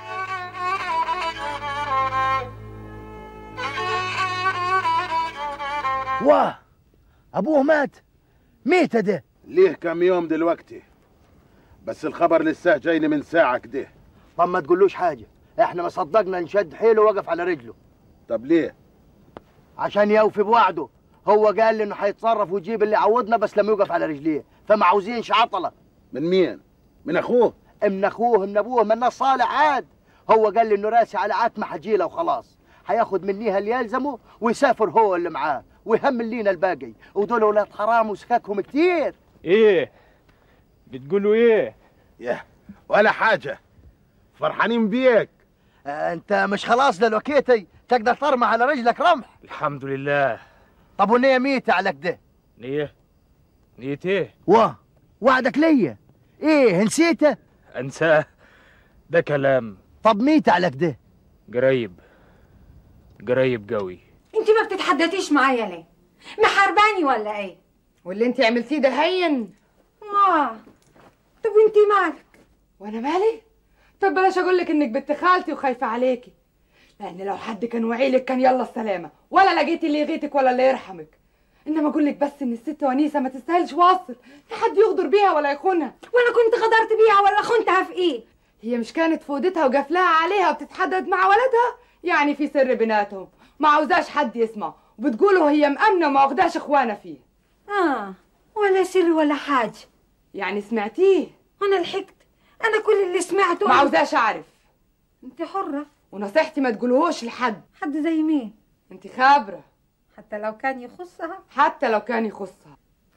واه ابوه مات ميتة ده ليه كم يوم دلوقتي بس الخبر لسه جاي لي من ساعة كده طب ما تقولوش حاجة احنا ما صدقنا نشد حيله وقف على رجله طب ليه عشان يوفي بوعده هو قال لي انه هيتصرف ويجيب اللي عوضنا بس لما يوقف على رجليه فما عاوزينش عطلة من مين من اخوه من اخوه من ابوه من ناس صالح عاد هو قال لي انه راسي على عتمة حجيله وخلاص هياخد منيها اللي يلزمه ويسافر هو اللي معاه ويهمل لينا الباقي ودول ولاد حرام وسكاكهم كتير ايه بتقولوا ايه ياه ولا حاجة فرحانين بيك آه انت مش خلاص دلوقتي تقدر ترمى على رجلك رمح الحمد لله طب والنية ميتة على كده نية نية ايه واه وعدك ليا ايه نسيته انساه ده كلام طب ميتة على كده قريب قريب قوي انت ما بتتحدثيش معايا ليه محارباني ولا ايه واللي انت عملتيه ده هين اه طب وانت مالك وانا مالي طب بلاش اقول لك انك بنت خالتي وخايفه عليكي لان لو حد كان وعيلك كان يلا السلامه ولا لقيتي اللي يغيتك ولا اللي يرحمك انما اقول لك بس ان الست ونيسه ما تستاهلش واصل لا حد يغدر بيها ولا يخونها وانا كنت غدرت بيها ولا خنتها في ايه هي مش كانت في اوضتها وقافلاها عليها وبتتحدد مع ولدها يعني في سر بيناتهم ما عاوزاش حد يسمع وبتقولوا هي مأمنة وما واخداش اخوانا فيه اه ولا سر ولا حاجه يعني سمعتيه انا لحقت انا كل اللي سمعته ما عاوزاش اعرف انت حره ونصيحتي ما تقولهوش لحد حد زي مين انت خابره حتى لو كان يخصها حتى لو كان يخصها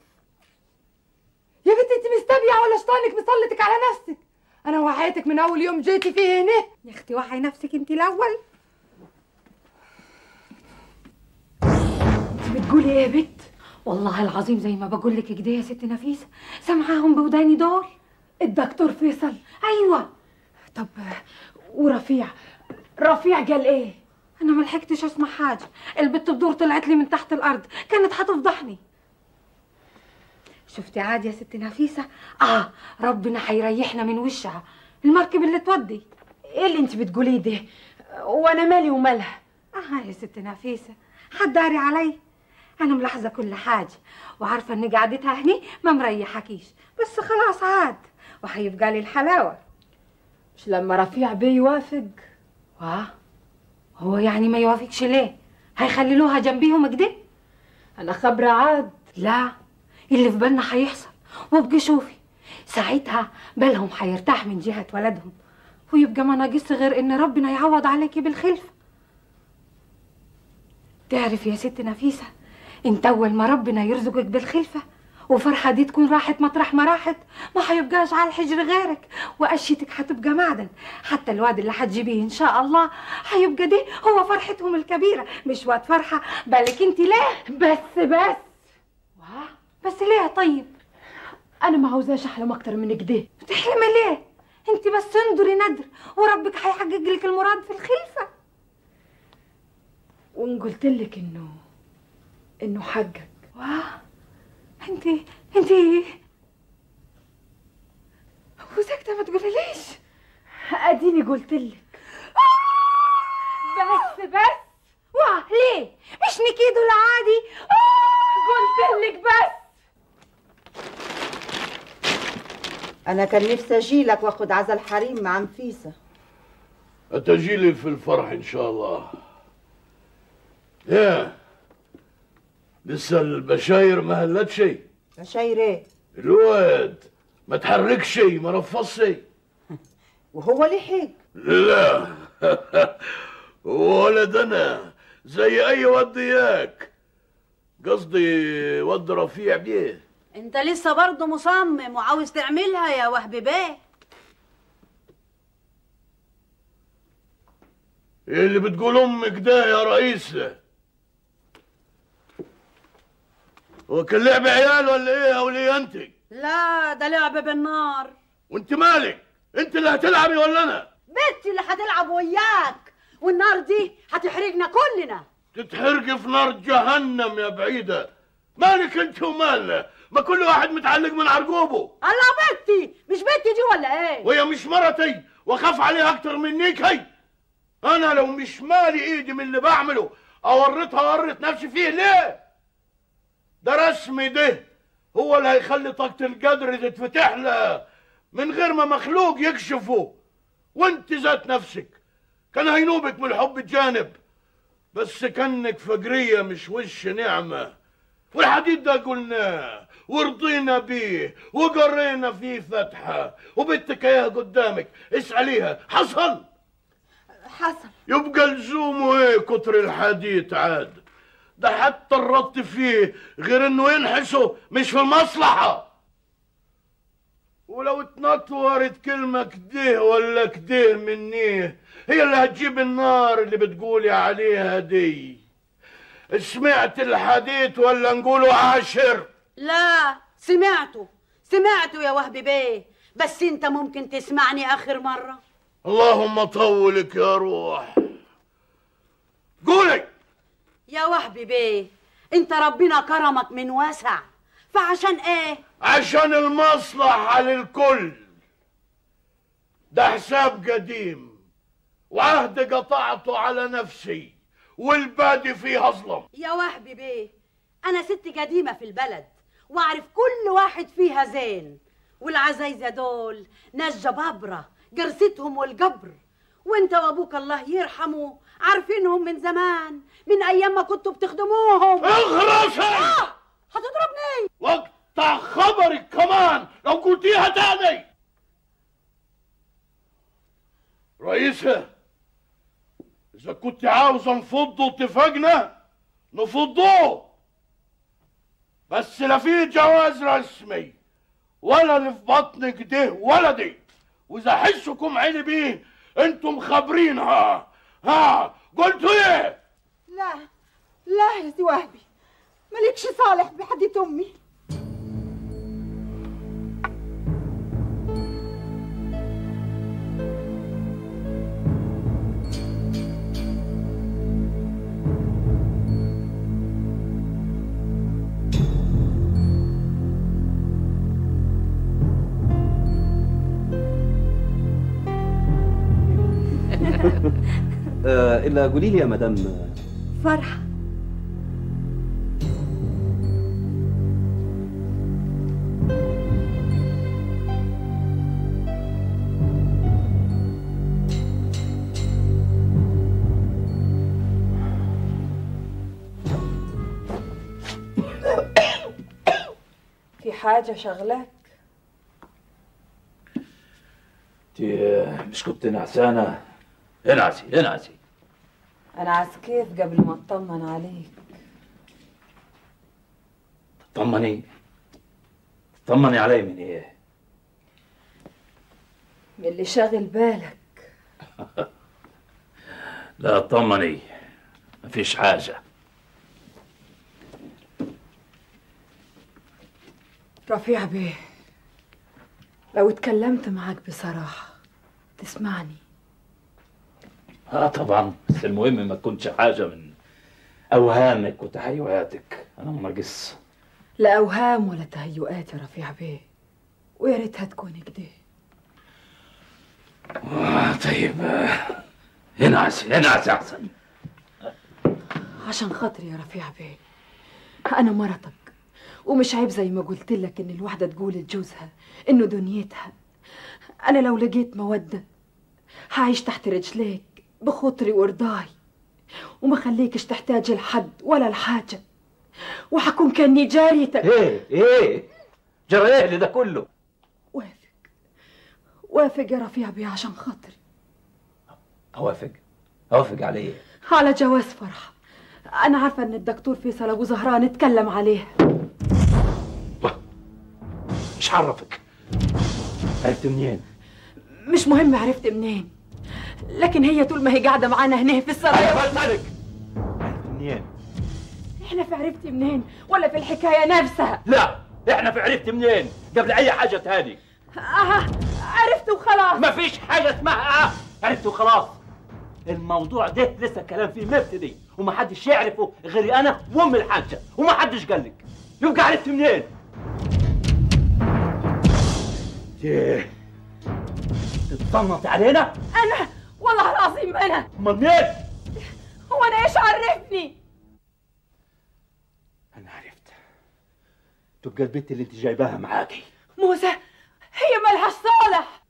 يا بنتي انت مستبيعه ولا شيطانك مسلطك على نفسك انا وعيتك من اول يوم جيتي فيه هنا يا اختي وعي نفسك انت الاول انت بتقولي ايه يا بت والله العظيم زي ما بقول لك كده يا ست نفيسه سامعاهم بوداني دول الدكتور فيصل ايوه طب ورفيع رفيع قال ايه انا ما لحقتش اسمع حاجه البت بدور طلعت لي من تحت الارض كانت هتفضحني شفتي عاد يا ست نفيسه اه ربنا هيريحنا من وشها المركب اللي تودي ايه اللي انت بتقوليه ده وانا مالي ومالها اه يا ست نفيسه حداري علي انا ملاحظه كل حاجه وعارفه ان قعدتها هني ما مريحكيش بس خلاص عاد وهيبقى لي الحلاوه مش لما رفيع بيه يوافق واه هو يعني ما يوافقش ليه هيخللوها جنبيهم كده انا خبره عاد لا اللي في بالنا هيحصل وابقي شوفي ساعتها بالهم هيرتاح من جهه ولدهم ويبقى ما ناقص غير ان ربنا يعوض عليكي بالخلفه تعرف يا ست نفيسه انت اول ما ربنا يرزقك بالخلفه وفرحه دي تكون راحت مطرح ما راحت ما هيبقاش على الحجر غيرك وقشتك هتبقى معدن حتى الواد اللي هتجيبيه ان شاء الله هيبقى دي هو فرحتهم الكبيره مش واد فرحه بالك انت ليه بس بس واه بس ليه طيب انا ما عاوزاش احلم اكتر من كده تحلمي ليه انت بس انظري ندر وربك هيحقق لك المراد في الخلفه وان قلت لك انه انه حقك واه انت انت وساكته ما تقوليليش اديني قلت لك بس بس واه ليه مش نكيدو العادي قلت لك بس انا كان نفسي اجيلك واخد عزا الحريم مع نفيسه أتجيلي في الفرح إن شاء الله يا لسه البشاير ما هلت شيء بشاير ايه الواد ما تحرك شيء ما رفص شيء وهو ليه حق لا ولد أنا زي أي ود إياك قصدي ود رفيع بيه انت لسه برضه مصمم وعاوز تعملها يا وهبي بيه إيه اللي بتقول أمك ده يا رئيسة هو كان لعب عيال ولا إيه يا ولي أنت لا ده لعب بالنار وأنت مالك أنت اللي هتلعبي ولا أنا بنتي اللي هتلعب وياك والنار دي هتحرقنا كلنا تتحرقي في نار جهنم يا بعيدة مالك أنت ومالنا ما كل واحد متعلق من عرقوبه الله بنتي مش بنتي دي ولا ايه وهي مش مرتي واخاف عليها اكتر منك هي انا لو مش مالي ايدي من اللي بعمله اورطها ورط نفسي فيه ليه ده رسمي ده هو اللي هيخلي طاقة القدر تتفتح لها من غير ما مخلوق يكشفه وانت ذات نفسك كان هينوبك من الحب الجانب بس كانك فقرية مش وش نعمة والحديد ده قلناه ورضينا بيه وقرينا فيه فتحة وبنتك اياها قدامك اسأليها حصل حصل يبقى لزومه ايه كتر الحديد عاد ده حتى الرط فيه غير انه ينحسه مش في المصلحة ولو اتنطورت كلمة كده ولا كده منيه هي اللي هتجيب النار اللي بتقولي عليها دي سمعت الحديث ولا نقوله عاشر لا سمعته سمعته يا وهبي بيه بس انت ممكن تسمعني اخر مرة اللهم طولك يا روح قولي يا وهبي بيه انت ربنا كرمك من واسع فعشان ايه عشان المصلحة للكل ده حساب قديم وعهد قطعته على نفسي والبادي فيه أظلم يا وهبي بيه انا ست قديمة في البلد واعرف كل واحد فيها زين والعزايزة دول ناس جبابرة جرستهم والجبر وانت وابوك الله يرحمه عارفينهم من زمان من ايام ما كنتوا بتخدموهم اغرسي آه هتضربني واقطع خبرك كمان لو قلتيها تاني رئيسة إذا كنت عاوزة نفضوا اتفاقنا نفضوه بس لا في جواز رسمي ولا اللي في بطنك ده ولدي وإذا حسكم عيني بيه انتم خابرينها ها قلتوا ايه؟ لا لا يا سي وهبي مالكش صالح بحديث امي آه الا قولي لي يا مدام آه، فرحة في حاجة شغلاك انت مش كنت نعسانة انعسي انعسي أنا عايز كيف قبل ما أطمن عليك طمني طمني علي من ايه من اللي شاغل بالك لا طمني مفيش حاجة رفيع بيه لو اتكلمت معاك بصراحة تسمعني اه طبعا بس المهم ما تكونش حاجة من اوهامك وتهيؤاتك انا مرقص لا أوهام ولا تهيؤات يا رفيع بيه ويا ريتها تكون كده آه طيب آه، انعسي انعسي احسن عشان خاطري يا رفيع بيه أنا مرتك ومش عيب زي ما قلت لك إن الواحدة تقول لجوزها إنه دنيتها أنا لو لقيت مودة هعيش تحت رجليك بخطري ورضاي وما خليكش تحتاج لحد ولا لحاجة وحكون كأني جاريتك ايه ايه جرى ايه ده كله وافق يا رفيع بيه عشان خاطري اوافق اوافق على ايه على جواز فرحة أنا عارفة إن الدكتور فيصل أبو زهران اتكلم عليها مش عرفك عرفت منين مش مهم عرفت منين لكن هي طول ما هي قاعدة معانا هنا في السرايا بسألك منين احنا في عرفت منين ولا في الحكاية نفسها لا احنا في عرفت منين قبل اي حاجة تاني آه عرفت وخلاص مفيش حاجة اسمها اه عرفت وخلاص الموضوع ده لسه كلام فيه مبتدي ومحدش يعرفه غيري انا وام الحاجة ومحدش قالك يبقى عرفت منين ايه اتصنت علينا أنا والله العظيم أنا امال مين هو أنا إيش عرفني تبقى البنت اللي انت جايباها معاكي موسى هي ملهاش صالح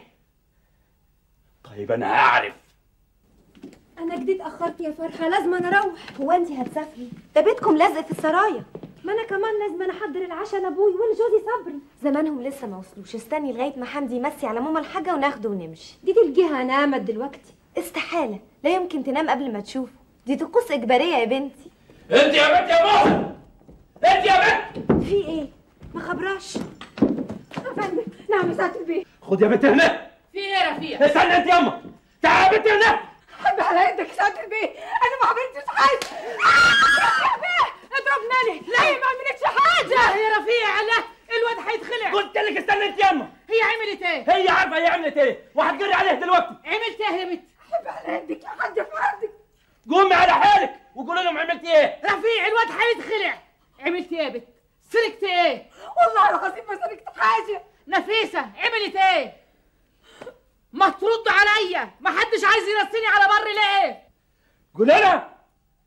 طيب انا هعرف انا جديد اتاخرت يا فرحه لازم انا اروح هو انت هتسافري ده بيتكم لازق في السرايا ما انا كمان لازم انا احضر العشاء لابوي ولجوزي صبري زمانهم لسه ما وصلوش استني لغايه ما حمدي يمسي على ماما الحاجه وناخده ونمشي دي تلقيها نامت دلوقتي استحاله لا يمكن تنام قبل ما تشوفه دي طقوس اجباريه يا بنتي انت يا بنت يا موسى انت يا بنت في ايه ما خبراش يا فندم نعم يا سعاده البيت خد يا بنت هنا في ايه يا رفيع استنى انت يما تعالى يا بنت هنا حب على يدك يا سعاده البيت انا ما عملتش حاجه يا بيه اضربناني لا هي ما عملتش حاجه يا رفيع لا الواد هيتخلع قلت لك استنى انت يما هي عملت ايه هي عارفه هي عملت ايه وهتجري عليه دلوقتي عملت ايه يا بنت حب على يدك يا حاجه في عرضك قومي على حالك وقولي لهم عملت ايه رفيع الواد هيتخلع عملت ايه يا بنت سرقت ايه والله العظيم ما سرقت حاجه نفيسه عملت ايه ما ترد عليا ما حدش عايز يرسيني على بر ليه قولي لها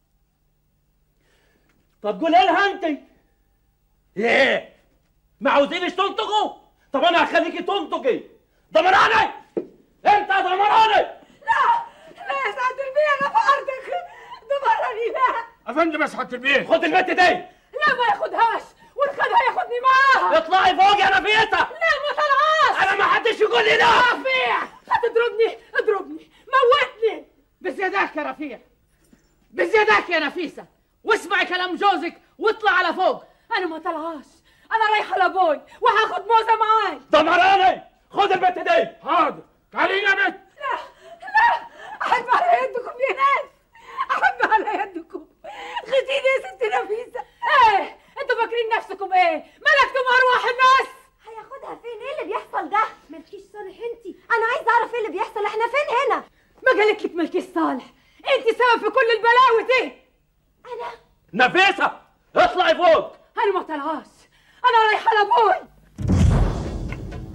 طب قولي لها انت ايه ما عاوزينش تنطقوا طب انا هخليكي تنطقي ضمراني انت ضمراني لا لا يا سعد البيه انا في ارضك دمرني لا افندم يا سعاده البيت خد البنت دي لا ما ياخدهاش والخدها ياخدني معاها اطلعي فوق يا نفيسه لا ما طلعاش انا ما حدش يقول لي لا رفيع هتضربني اضربني موتني بزيادك يا رفيع بزيادك يا نفيسه واسمعي كلام جوزك واطلع على فوق انا ما طلعاش انا رايحه لابوي وهاخد موزه معاي ضمراني خد البنت دي حاضر تعالي يا بنت لا لا احب على يدكم يا ناس احب على يدكم خديني يا ست نفيسه ايه انتوا فاكرين نفسكم ايه ملكتم ارواح الناس هياخدها فين ايه اللي بيحصل ده مالكيش صالح انت انا عايزه اعرف ايه اللي بيحصل احنا فين هنا ما قالت لك ملكي الصالح انت سبب في كل البلاوي دي نفيسه اطلعي فوق انا ما طلعاش انا رايحه لابوي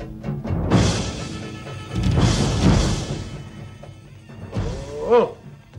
اوه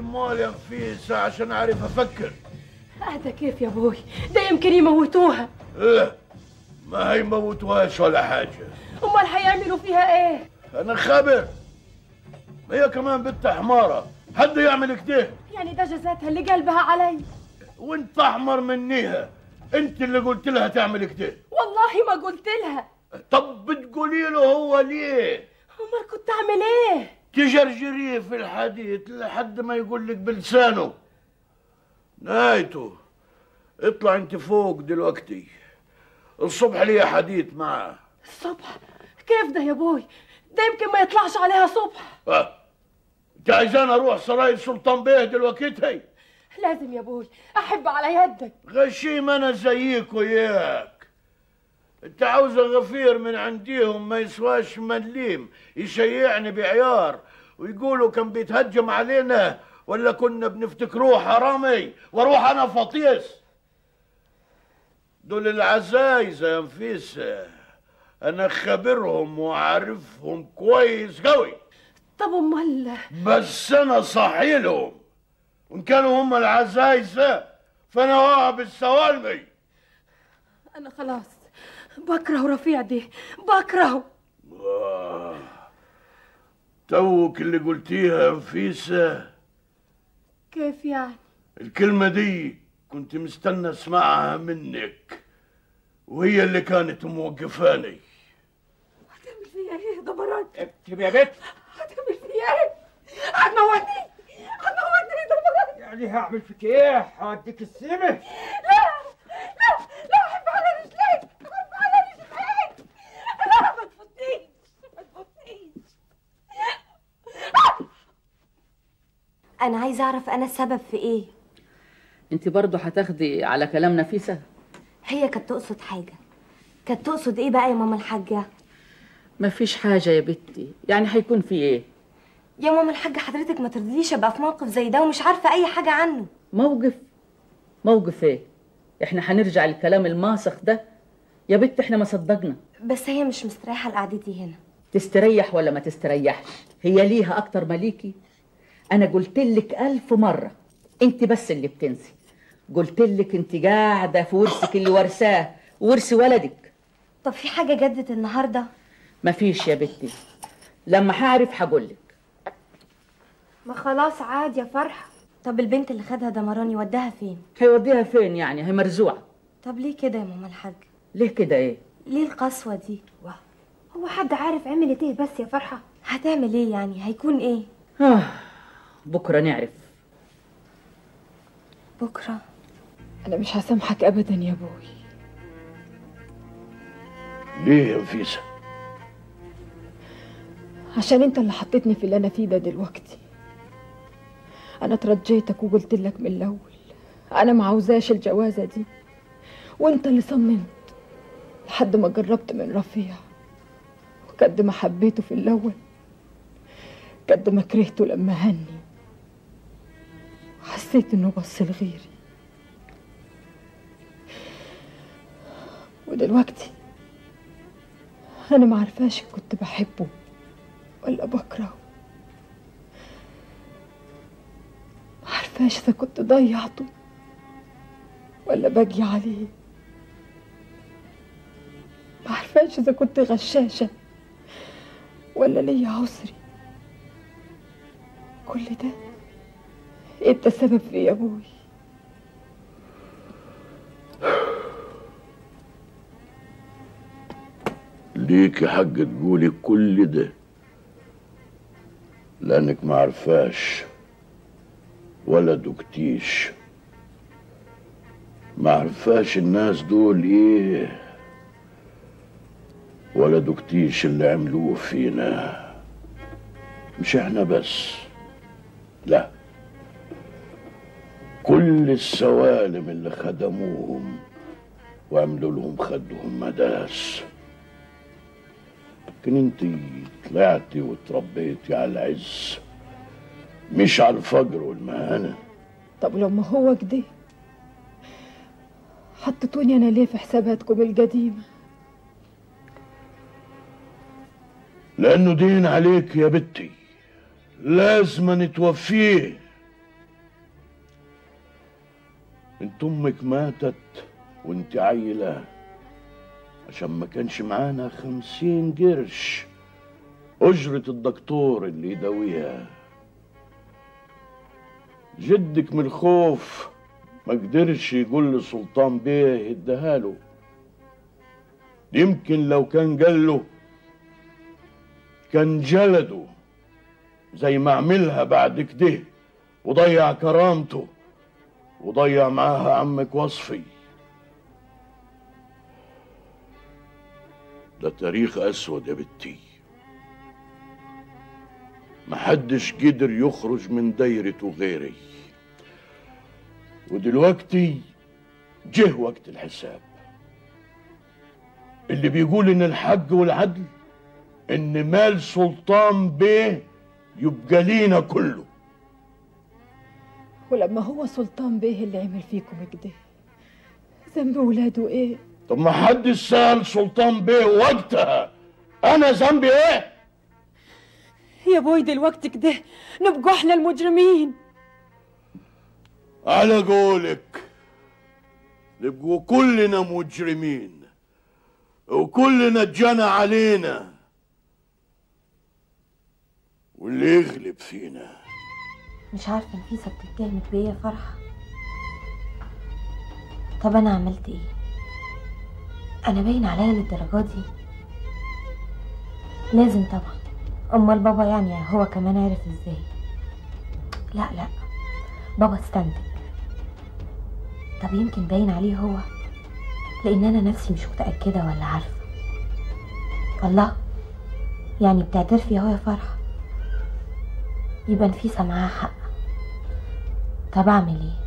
امال يا نفيسة عشان اعرف افكر هذا كيف يا ابوي ده يمكن يموتوها لا ما هي موتوهاش ولا حاجة امال هيعملوا فيها ايه انا خبر هي كمان بنت حمارة حد يعمل كده يعني ده جزاتها اللي قلبها علي وانت احمر منيها انت اللي قلت لها تعمل كده والله ما قلت لها طب بتقولي له هو ليه امال كنت اعمل ايه تجرجريه في الحديث لحد ما يقول لك بلسانه نهايته اطلع انت فوق دلوقتي الصبح ليا حديث معه الصبح كيف ده يا ابوي ده يمكن ما يطلعش عليها صبح اه انت عايزاني اروح سراي السلطان بيه دلوقتي لازم يا ابوي احب على يدك غشيم انا زيك وياك انت عاوزه غفير من عنديهم ما يسواش مليم يشيعني بعيار ويقولوا كان بيتهجم علينا ولا كنا بنفتكروه حرامي واروح انا فطيس دول العزايزه يا نفيسه انا خبرهم وعارفهم كويس قوي طب امال بس انا صحي لهم وان كانوا هم العزايزه فانا واقع بالسوالمي انا خلاص بكره رفيع دي بكرهه آه. توك اللي قلتيها يا نفيسه كيف يعني الكلمة دي كنت مستنى اسمعها منك وهي اللي كانت موقفاني هتعمل فيا ايه ده مرات اكتب يا بت هتعمل فيا ايه هتموتني هتموتني ده مرات يعني هعمل فيك ايه هوديك السمه لا لا لا احب على رجليك احب على رجليك لا ما تفوتنيش ما تفوتنيش انا عايزه اعرف انا السبب في ايه انت برضه هتاخدي على كلام نفيسه هي كانت تقصد حاجه كانت تقصد ايه بقى يا ماما الحاجه مفيش حاجه يا بنتي يعني هيكون في ايه يا ماما الحاجه حضرتك ما ترضيش ابقى في موقف زي ده ومش عارفه اي حاجه عنه موقف موقف ايه احنا هنرجع للكلام الماسخ ده يا بنت احنا ما صدقنا بس هي مش مستريحه لقعدتي هنا تستريح ولا ما تستريحش هي ليها اكتر مليكي انا قلت لك الف مره انت بس اللي بتنسي قلت لك انت قاعده في ورثك اللي ورثاه ورث ولدك طب في حاجه جدت النهارده مفيش يا بنتي لما هعرف هقول لك ما خلاص عاد يا فرحه طب البنت اللي خدها دمراني وداها فين هيوديها فين يعني هي مرزوعه طب ليه كده يا ماما الحاج ليه كده ايه ليه القسوه دي هو حد عارف عملت ايه بس يا فرحه هتعمل ايه يعني هيكون ايه آه بكره نعرف بكره انا مش هسامحك ابدا يا ابوي ليه يا نفيسة عشان انت اللي حطيتني في اللي انا فيه ده دلوقتي انا ترجيتك وقلت لك من الاول انا ما عاوزاش الجوازه دي وانت اللي صممت لحد ما جربت من رفيع وقد ما حبيته في الاول قد ما كرهته لما هني وحسيت انه بص لغيري ودلوقتي انا ما عارفاش إن كنت بحبه ولا بكرهه ما عارفاش اذا كنت ضيعته ولا باجي عليه ما عارفاش اذا كنت غشاشه ولا ليا عسري كل ده انت سبب فيه يا ابوي ليكي حق تقولي كل ده لانك ما عرفاش ولا دكتيش ما عرفاش الناس دول ايه ولا دكتيش اللي عملوه فينا مش احنا بس لا كل السوالم اللي خدموهم وعملوا لهم خدهم مداس لكن انت طلعتي وتربيتي على العز مش على الفجر والمهانة طب لما هو كده حطيتوني انا ليه في حساباتكم القديمه لأنه دين عليك يا بنتي لازم نتوفيه انت امك ماتت وانت عيلة عشان ما كانش معانا خمسين قرش أجرة الدكتور اللي يداويها جدك من الخوف ما قدرش يقول لسلطان بيه يديها له يمكن لو كان قال له كان جلده زي ما عملها بعد كده وضيع كرامته وضيع معاها عمك وصفي ده تاريخ اسود يا بنتي محدش قدر يخرج من دايرته غيري ودلوقتي جه وقت الحساب اللي بيقول ان الحق والعدل ان مال سلطان بيه يبقى لينا كله ولما هو سلطان بيه اللي عمل فيكم كده ذنب ولاده ايه طب ما حد سأل سلطان بيه وقتها انا ذنبي ايه يا بوي دلوقتي كده نبقوا احنا المجرمين على قولك نبقوا كلنا مجرمين وكلنا اتجنى علينا واللي يغلب فينا مش عارفة نفيسة بتتهمك بإيه يا فرحة طب أنا عملت إيه؟ أنا باين عليا للدرجة دي لازم طبعا أمال بابا يعني هو كمان عرف إزاي لا لا بابا استنتج طب يمكن باين عليه هو لأن أنا نفسي مش متأكدة ولا عارفة الله يعني بتعترفي اهو يا فرحة يبقى نفيسة معاها حق طب أعمل إيه؟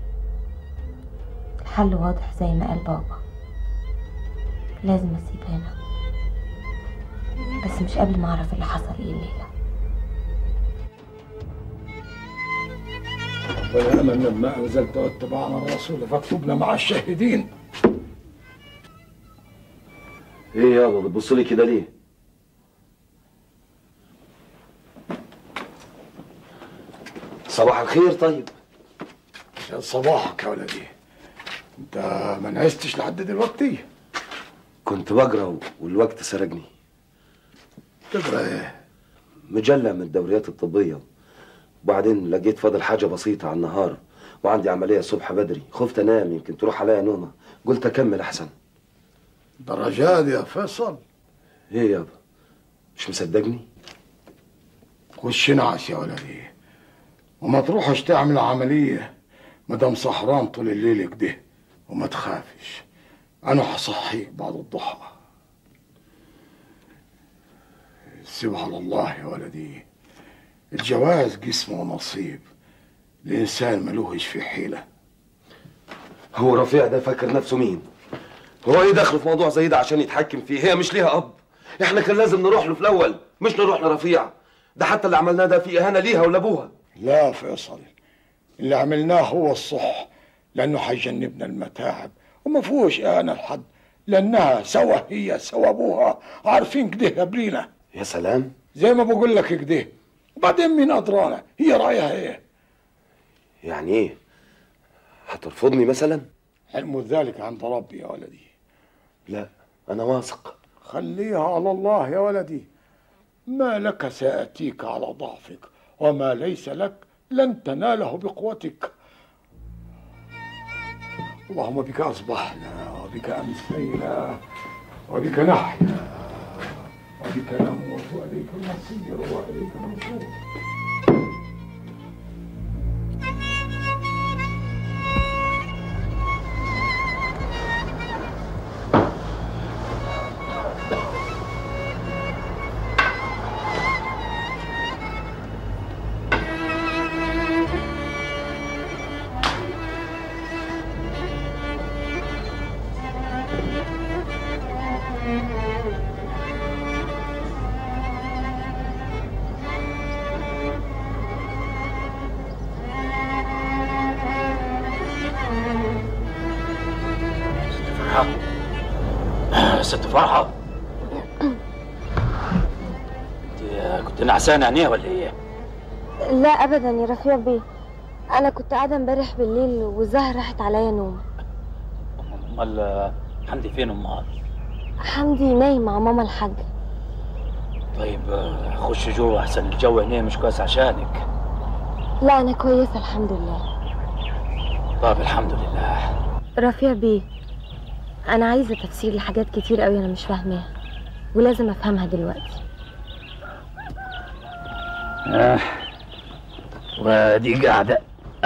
الحل واضح زي ما قال بابا لازم أسيب هنا بس مش قبل ما أعرف اللي حصل إيه الليلة ربنا امن لما انزلت واتبعنا الرسول فاكتبنا مع الشاهدين ايه يابا بتبص لي كده ليه؟ صباح الخير طيب يا صباحك يا ولدي انت ما نعستش لحد دلوقتي كنت بقرا والوقت سرقني تقرا ايه؟ مجلة من الدوريات الطبية وبعدين لقيت فاضل حاجة بسيطة على النهار وعندي عملية الصبح بدري خفت انام يمكن تروح عليا نومة قلت اكمل احسن درجات يا فيصل ايه يابا مش مصدقني خش نعس يا ولدي وما تروحش تعمل عملية مدام سهران طول الليل كده وما تخافش انا هصحيك بعد الضحى سيبها على الله يا ولدي الجواز قسم ونصيب الانسان ملوهش في حيله هو رفيع ده فاكر نفسه مين هو ايه دخله في موضوع زي ده عشان يتحكم فيه هي مش ليها اب احنا كان لازم نروح له في الاول مش نروح لرفيع ده حتى اللي عملناه ده فيه اهانه ليها ولابوها لا يا فيصل اللي عملناه هو الصح لانه هيجنبنا المتاعب وما فيهوش اهانه لحد لانها سوا هي سوا ابوها عارفين كده قبلينا يا سلام زي ما بقول لك كده وبعدين مين ادرانا هي رايها ايه يعني ايه هترفضني مثلا علم ذلك عند ربي يا ولدي لا انا واثق خليها على الله يا ولدي ما لك سياتيك على ضعفك وما ليس لك لن تناله بقوتك اللهم بك اصبحنا وبك امسينا وبك نحيا وبك نموت واليك المصير واليك النشور ست فرحة انت كنت نعسانة عينيها ولا ايه؟ لا أبدا يا رفيع بيه انا كنت قاعده امبارح بالليل والزهر راحت عليا نوم امال آه، حمدي فين امال حمدي نايم مع ماما الحاجه طيب آه، خش جوه احسن الجو هنا مش كويس عشانك لا انا كويسه الحمد لله طيب الحمد لله رفيع بيه انا عايزه تفسير لحاجات كتير قوي انا مش فاهماها ولازم افهمها دلوقتي آه. وادي قاعده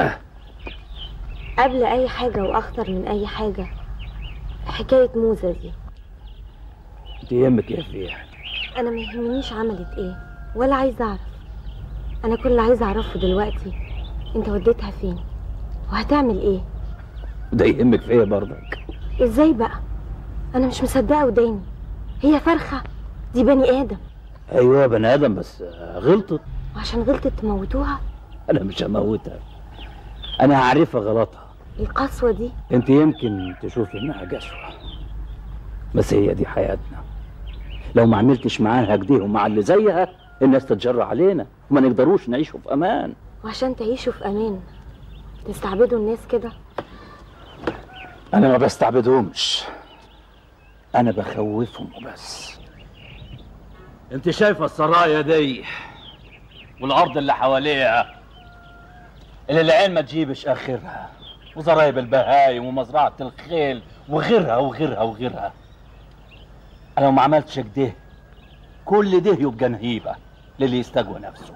قبل اي حاجه واخطر من اي حاجه حكايه موزه دي انت يهمك ايه فيها انا ما يهمنيش عملت ايه ولا عايزه اعرف انا كل اللي عايزه اعرفه دلوقتي انت وديتها فين وهتعمل ايه ده يهمك في ايه برضك ازاي بقى انا مش مصدقه وداني هي فرخه دي بني ادم ايوه بني ادم بس آه، غلطت وعشان غلطت تموتوها انا مش هموتها انا هعرفها غلطها القسوه دي انت يمكن تشوفي انها جشوة بس هي دي حياتنا لو ما عملتش معاها كده ومع اللي زيها الناس تتجرى علينا وما نقدروش نعيشوا في امان وعشان تعيشوا في امان تستعبدوا الناس كده انا ما بستعبدهمش انا بخوفهم وبس انت شايفه السرايا دي والارض اللي حواليها اللي العين ما تجيبش اخرها وزرايب البهايم ومزرعه الخيل وغيرها وغيرها وغيرها انا لو ما عملتش كده كل ده يبقى نهيبه للي يستجوى نفسه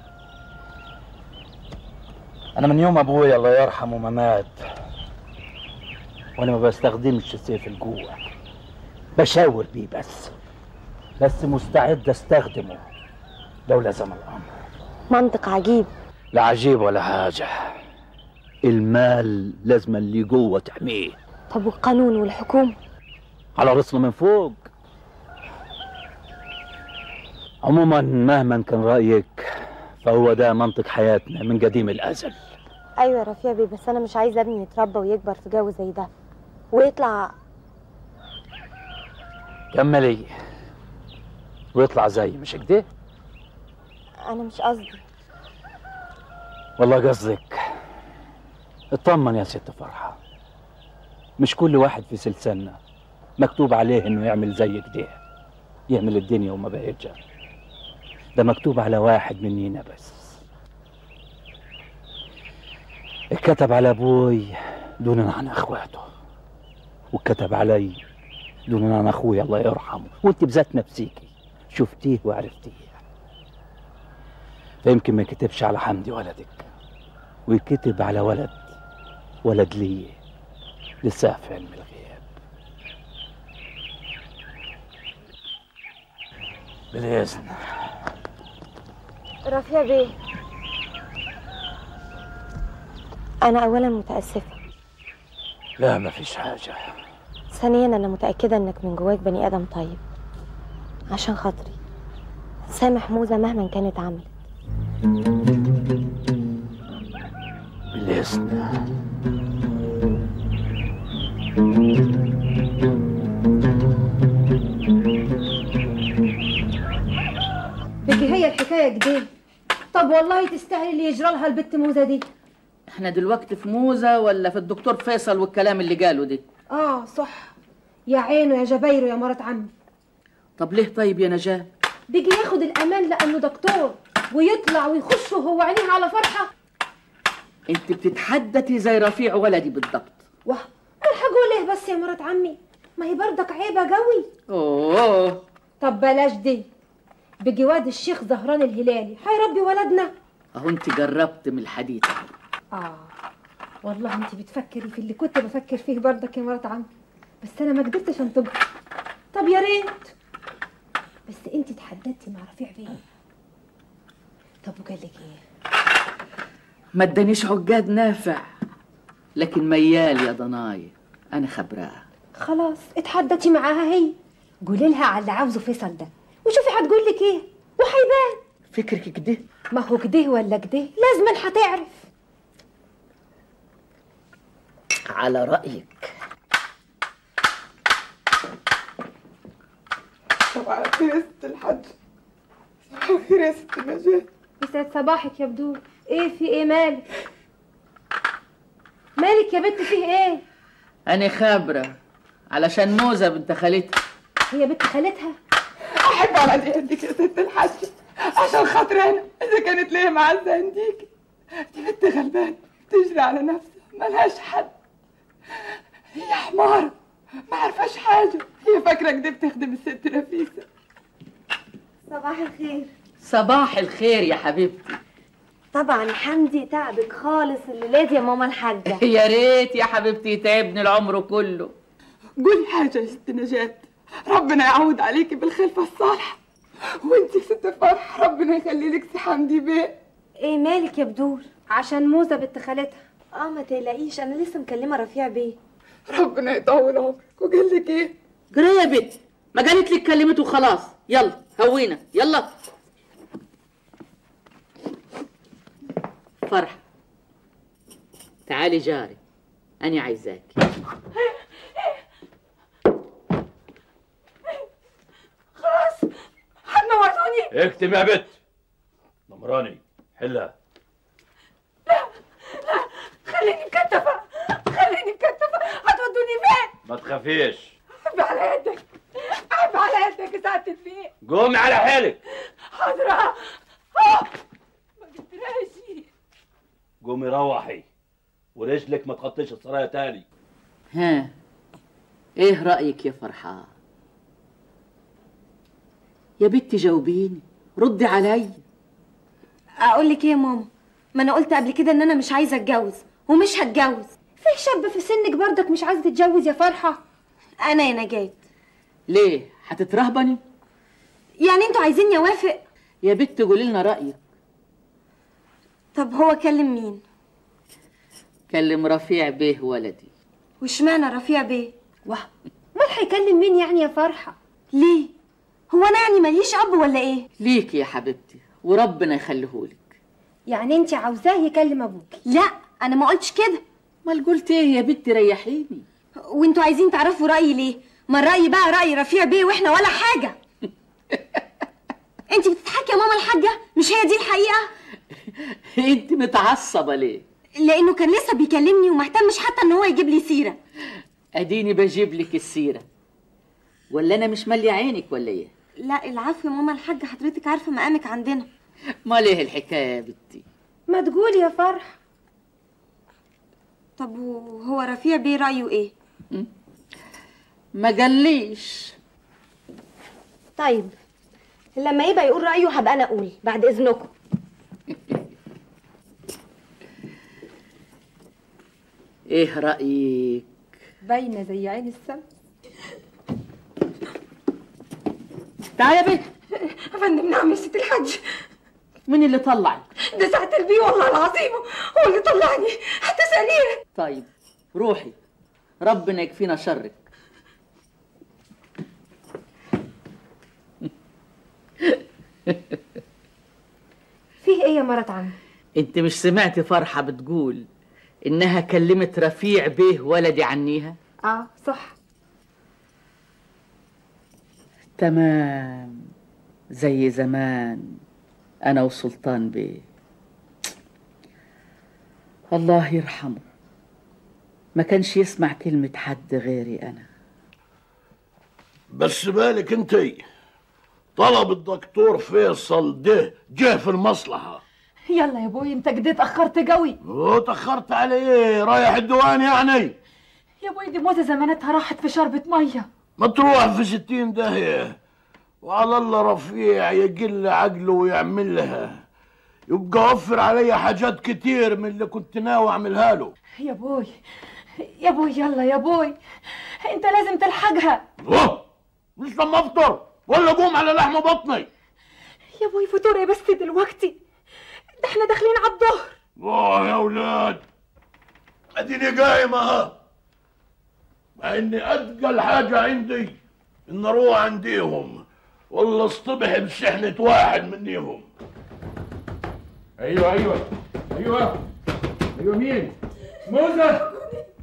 انا من يوم ابويا الله يرحمه ما مات وانا ما بستخدمش السيف الجوع بشاور بيه بس بس مستعد استخدمه لو لزم الامر منطق عجيب لا عجيب ولا حاجه المال لازم اللي جوه تحميه طب والقانون والحكومه على راسنا من فوق عموما مهما كان رايك فهو ده منطق حياتنا من قديم الازل ايوه يا رفيع بيه بس انا مش عايزه ابني يتربى ويكبر في جو زي ده ويطلع كملي ويطلع زي مش كده انا مش قصدي والله قصدك اطمن يا ست فرحة مش كل واحد في سلسلنا مكتوب عليه انه يعمل زي كده يعمل الدنيا وما بقيتها ده مكتوب على واحد منينا بس اتكتب على ابوي دونا عن اخواته واتكتب علي دونا عن اخويا الله يرحمه وانت بذات نفسيكي شفتيه وعرفتيه فيمكن ما يكتبش على حمدي ولدك ويكتب على ولد ولد لي لسه في علم الغياب بالإذن رفيع بيه انا اولا متاسفه لا ما فيش حاجة ثانيا انا متاكده انك من جواك بني ادم طيب عشان خاطري سامح موزه مهما كانت عملت بالإذن بيجي هي الحكايه كده طب والله تستاهل اللي يجرى لها البت موزه دي احنا دلوقتي في موزة ولا في الدكتور فيصل والكلام اللي قاله ده اه صح يا عينه يا جبايره يا مرات عمي طب ليه طيب يا نجاة بيجي ياخد الامان لانه دكتور ويطلع ويخش وهو عينيه على فرحه انت بتتحدثي زي رفيع ولدي بالضبط واه انا هقول ايه بس يا مرات عمي ما هي برضك عيبه قوي اوه طب بلاش دي بيجي واد الشيخ زهران الهلالي هيربي ولدنا اهو انت جربت من الحديث اه والله انت بتفكري في اللي كنت بفكر فيه برضك يا مرات عمي بس انا ما قدرتش انطقها طب يا ريت بس انت تحددتي مع رفيع بيه طب وقال لك ايه ما ادانيش عقاد نافع لكن ميال يا ضناي انا خبراه خلاص اتحدتي معاها هي قولي لها على اللي عاوزه فيصل ده وشوفي هتقول لك ايه وهيبان فكرك كده ما هو كده ولا كده لازما هتعرف على رايك صباح الخير يا ست الحاج صباح الخير يا ست نجاة يسعد صباحك يا بدور ايه في ايه مالك مالك يا بنت فيه ايه أنا خابرة علشان موزة بنت خالتها هي بنت خالتها احب على يدك يا ست الحاج عشان خاطري انا اذا كانت ليه معزه عنديك دي بنت غلبانه تجري على نفسها ملهاش حد هي حمار ما عارفاش حاجه هي فاكره كده بتخدم الست نفيسه صباح الخير صباح الخير يا حبيبتي طبعا حمدي تعبك خالص الليله دي يا ماما الحاجه يا ريت يا حبيبتي يتعبني العمر كله قولي حاجه يا ست نجاة ربنا يعود عليكي بالخلفه الصالحه وانت يا ست فرح ربنا يخلي لك سي حمدي بيه ايه مالك يا بدور عشان موزه بنت خالتها اه ما تقلقيش انا لسه مكلمه رفيع بيه ربنا يطول عمرك وقال لك ايه جرى يا بنت ما قالت لك كلمته وخلاص يلا هوينا يلا فرح تعالي جاري أنا عايزاك خلاص هتموتوني اكتب يا بت نمراني حلها خليني مكتفه خليني مكتفه هتودوني فين ما تخافيش عيب على يدك عيب على يدك يا سعاده البيه قومي على حالك حاضر اه آه. ما قلتلهاش قومي روحي ورجلك ما تخطيش السرايا تاني ها ايه رأيك يا فرحة يا بنتي جاوبيني ردي عليا اقول لك ايه يا ماما ما انا قلت قبل كده ان انا مش عايزه اتجوز ومش هتجوز في شاب في سنك برضك مش عايز تتجوز يا فرحه انا يا نجاة ليه هتترهبني يعني انتوا عايزيني اوافق يا بنت قولي لنا رأيك طب هو كلم مين كلم رفيع بيه ولدي واشمعنى رفيع بيه واه امال هيكلم مين يعني يا فرحه ليه هو انا يعني ماليش اب ولا ايه ليك يا حبيبتي وربنا يخليهولك يعني انت عاوزاه يكلم ابوك لا انا ما قلتش كده امال قلت ايه يا بنتي ريحيني وانتوا عايزين تعرفوا رايي ليه ما الراي بقى راي رفيع بيه واحنا ولا حاجه انت بتضحكي يا ماما الحاجه مش هي دي الحقيقه انت متعصبة ليه لانه كان لسه بيكلمني وما اهتمش حتى ان هو يجيب لي سيره اديني بجيب لك السيرة ولا انا مش مالية عينك ولا ايه لا العفو يا ماما الحاجه حضرتك عارفه مقامك عندنا امال ايه الحكاية يا بنتي ما تقولي يا فرح طب وهو رفيع بيه رايه ايه ما قاليش طيب لما يبقى يقول رايه هبقى انا اقول بعد اذنكم ايه رأيك باينه زي عين السمس تعالي يا بنت يا فندم نعم يا ست الحاج مين اللي طلعك ده سعاده البيه والله العظيم هو اللي طلعني هتساليه طيب روحي ربنا يكفينا شرك فيه ايه يا مرات عمي انت مش سمعتي فرحة بتقول انها كلمت رفيع بيه ولدي عنيها اه صح تمام زي زمان انا وسلطان بيه الله يرحمه ما كانش يسمع كلمة حد غيري انا بس بالك انت طلب الدكتور فيصل ده جه في المصلحة يلا يا ابوي انت كده اتاخرت قوي وتأخرت على ايه رايح الديوان يعني يا ابوي دي موزه زمانتها راحت في شربة ميه ما تروح في ستين داهية وعلى الله رفيع يقل عقله ويعمل لها يبقى وفر علي حاجات كتير من اللي كنت ناوي اعملها له يا ابوي يا ابوي يلا يا ابوي انت لازم تلحقها اوه مش لما افطر ولا قوم على لحم بطني يا ابوي فطور ايه بس دلوقتي ده احنا داخلين على الظهر اه يا اولاد اديني قايم اهو مع اني اثقل حاجه عندي ان اروح عنديهم والله اصطبح بشحنه واحد منيهم ايوه ايوه ايوه ايوه مين موزه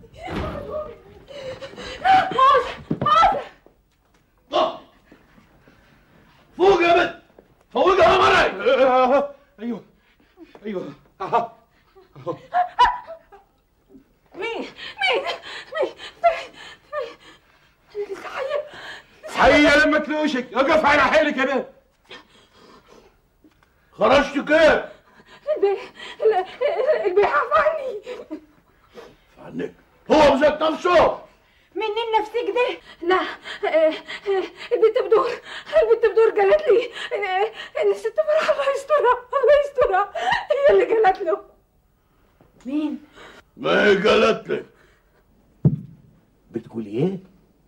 فوق يا بنت فوق يا مري ايوه ايوه مين هيا لما تلوشك اقف على حيلك يا بيه خرجت كيف؟ البيه ال- البيه عفى عني عنك هو بذات نفسه منين نفسك ده؟ لا آه، آه، البنت بدور البنت بدور قالت لي آه، ان الست فرح الله يسترها الله يسترها هي اللي قالت له مين؟ ما هي قالت لك بتقول ايه؟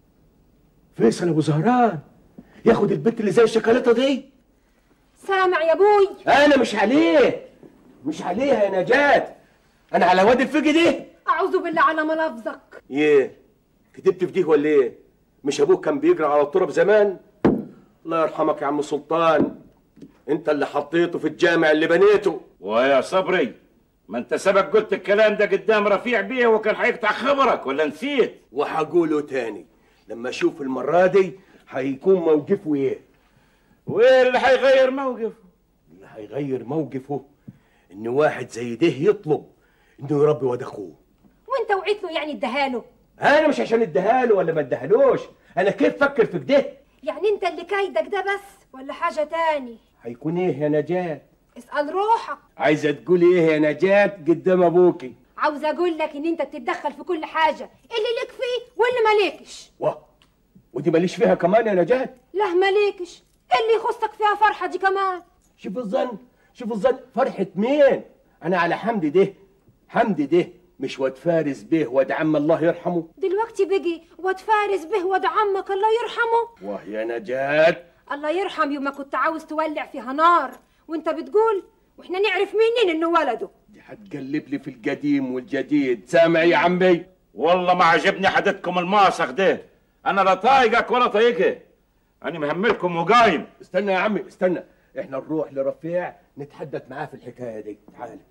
فيصل ابو زهران ياخد البنت اللي زي الشوكولاته دي سامع يا ابوي انا مش عليه مش عليها يا نجاة انا على واد الفقي دي اعوذ بالله على ملفظك ايه كتبت في دي ولا ايه مش ابوك كان بيجري على الطرب زمان الله يرحمك يا عم سلطان انت اللي حطيته في الجامع اللي بنيته ويا صبري ما انت سبق قلت الكلام ده قدام رفيع بيه وكان هيقطع خبرك ولا نسيت وهقوله تاني لما اشوف المره دي هيكون موقفه ايه وايه اللي هيغير موقفه اللي هيغير موقفه ان واحد زي ده يطلب انه يربي واد اخوه وانت وعيت له يعني اداهاله انا مش عشان اديهاله ولا ما اديهالوش انا كيف فكر في كده يعني انت اللي كايدك ده بس ولا حاجة تاني هيكون ايه يا نجاة اسأل روحك عايزه تقولي ايه يا نجاة قدام ابوكي عاوزة اقول لك ان انت بتتدخل في كل حاجة اللي لك فيه واللي مالكش واه ودي ماليش فيها كمان يا نجاة لا مالكش اللي يخصك فيها فرحة دي كمان شوف الظن شوف الظن فرحة مين انا على حمد ده حمد ده مش واد فارس به واد عم الله يرحمه دلوقتي بقي واد فارس به واد عمك الله يرحمه واه يا نجاة الله يرحم يوم ما كنت عاوز تولع فيها نار وانت بتقول واحنا نعرف منين انه ولده هتقلب لي في القديم والجديد سامع يا عمي والله ما عجبني حدثكم الماسخ ده انا لا طايقك ولا طايقه انا مهملكم وقايم استنى يا عمي استنى احنا نروح لرفيع نتحدث معاه في الحكايه دي تعال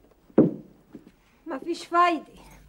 مفيش فايدة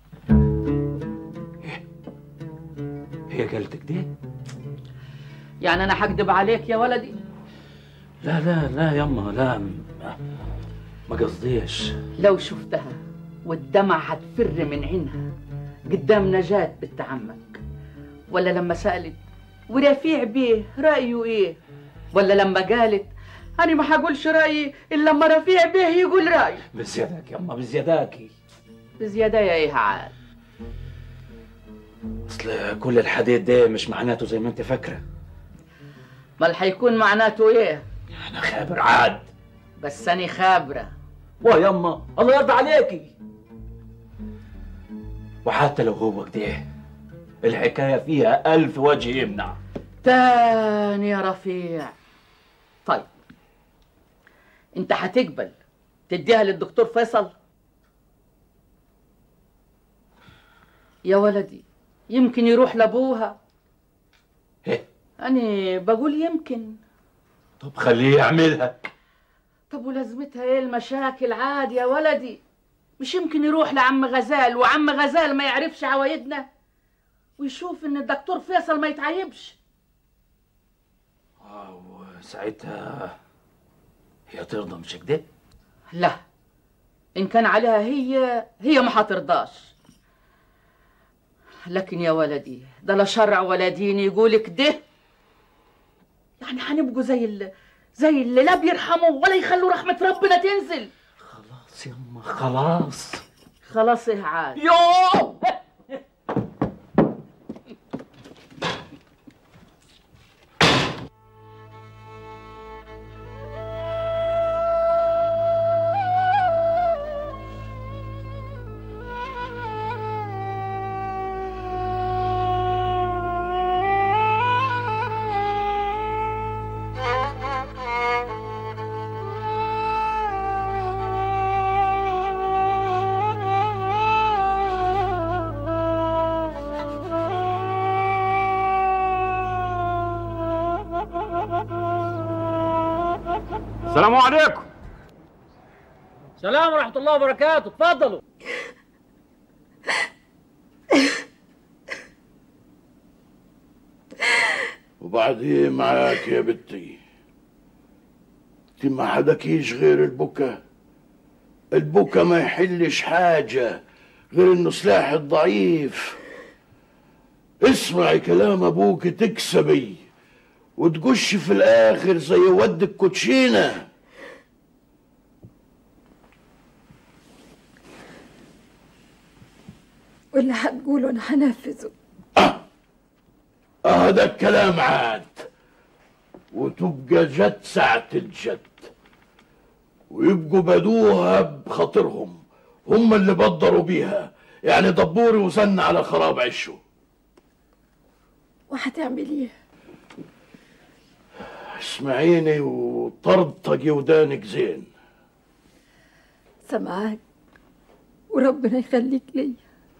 هي قالت كده يعني انا هكدب عليك يا ولدي لا لا لا يما لا ما- ما قصديش لو شفتها والدمع هتفر من عينها قدام نجاة بنت عمك ولا لما سألت ورفيع بيه رأيه ايه ولا لما قالت أنا ما هقولش رأيي إلا لما رفيع بيه يقول رأيه بزيادك يما بزياداكي بزيادة يا إيه عاد اصل كل الحديد ده مش معناته زي ما انت فاكره امال هيكون معناته ايه انا خابر عاد بس أنا خابرة واه يما الله يرضى عليكي وحتى لو هو كده الحكايه فيها ألف وجه يمنع تاني يا رفيع طيب انت هتقبل تديها للدكتور فيصل يا ولدي يمكن يروح لابوها إيه؟ انا بقول يمكن طب خليه يعملها طب ولازمتها ايه المشاكل عادي يا ولدي مش يمكن يروح لعم غزال وعم غزال ما يعرفش عوايدنا ويشوف ان الدكتور فيصل ما يتعيبش ساعتها هي ترضى مش كده لا ان كان عليها هي هي ما هترضاش لكن يا ولدي ده لا شرع ولا دين يقولك ده يعني هنبقوا زي ال... زي اللي لا بيرحموا ولا يخلوا رحمة ربنا تنزل خلاص يما خلاص خلاص ايه عاد يوه السلام عليكم سلام ورحمة الله وبركاته اتفضلوا وبعدين معاك يا بنتي انت ما حدكيش غير البكا البكا ما يحلش حاجة غير انه سلاح الضعيف اسمعي كلام ابوك تكسبي وتقش في الاخر زي ود الكوتشينه واللي هتقوله انا هنفذه هذا الكلام عاد وتبقى جت ساعة الجد ويبقوا بدوها بخاطرهم هم اللي بدروا بيها يعني دبوري وسن على خراب عشه وهتعمل ايه اسمعيني وطرطقي ودانك زين سامعاك وربنا يخليك ليا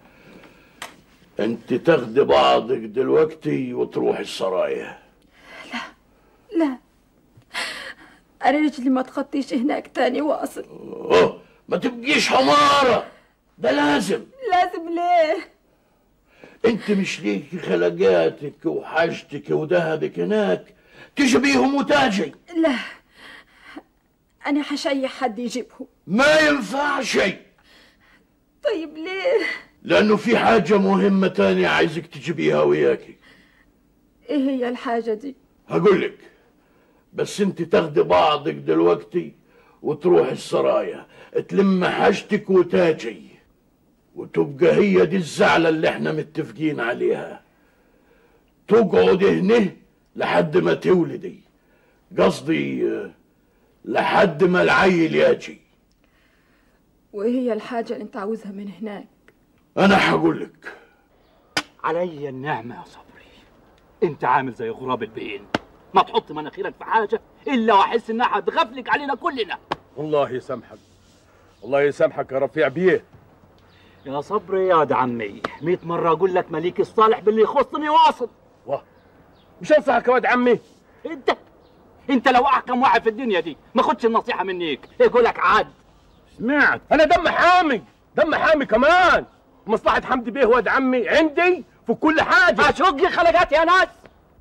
انت تاخدي بعضك دلوقتي وتروحي السرايا لا انا رجلي ما تخطيش هناك تاني واصل اوه ما تبقيش حمارة ده لازم لازم ليه انت مش ليكي خلقاتك وحاجتك وذهبك هناك تجيبيهم وتاجي لا انا حشي حد يجيبهم ما ينفع شيء طيب ليه لانه في حاجة مهمة تانية عايزك تجيبيها وياكي ايه هي الحاجة دي هقولك بس انت تاخدي بعضك دلوقتي وتروحي السرايا تلم حاجتك وتاجي وتبقى هي دي الزعلة اللي احنا متفقين عليها تقعد هنا لحد ما تولدي قصدي آه، لحد ما العيل ياجي وايه هي الحاجة اللي انت عاوزها من هناك انا هقولك علي النعمة يا صبري انت عامل زي غراب البين ما تحط مناخيرك في حاجة الا واحس انها هتغفلك علينا كلنا الله يسامحك الله يسامحك يا رفيع بيه يا صبري يا ده عمي مئة مرة اقول لك مليك الصالح باللي يخصني واصل واه مش انصحك يا واد عمي انت انت لو احكم واحد في الدنيا دي ما خدش النصيحة منيك يقول لك عاد سمعت انا دم حامي دم حامي كمان مصلحة حمدي بيه واد عمي عندي في كل حاجة اشق خلقات يا ناس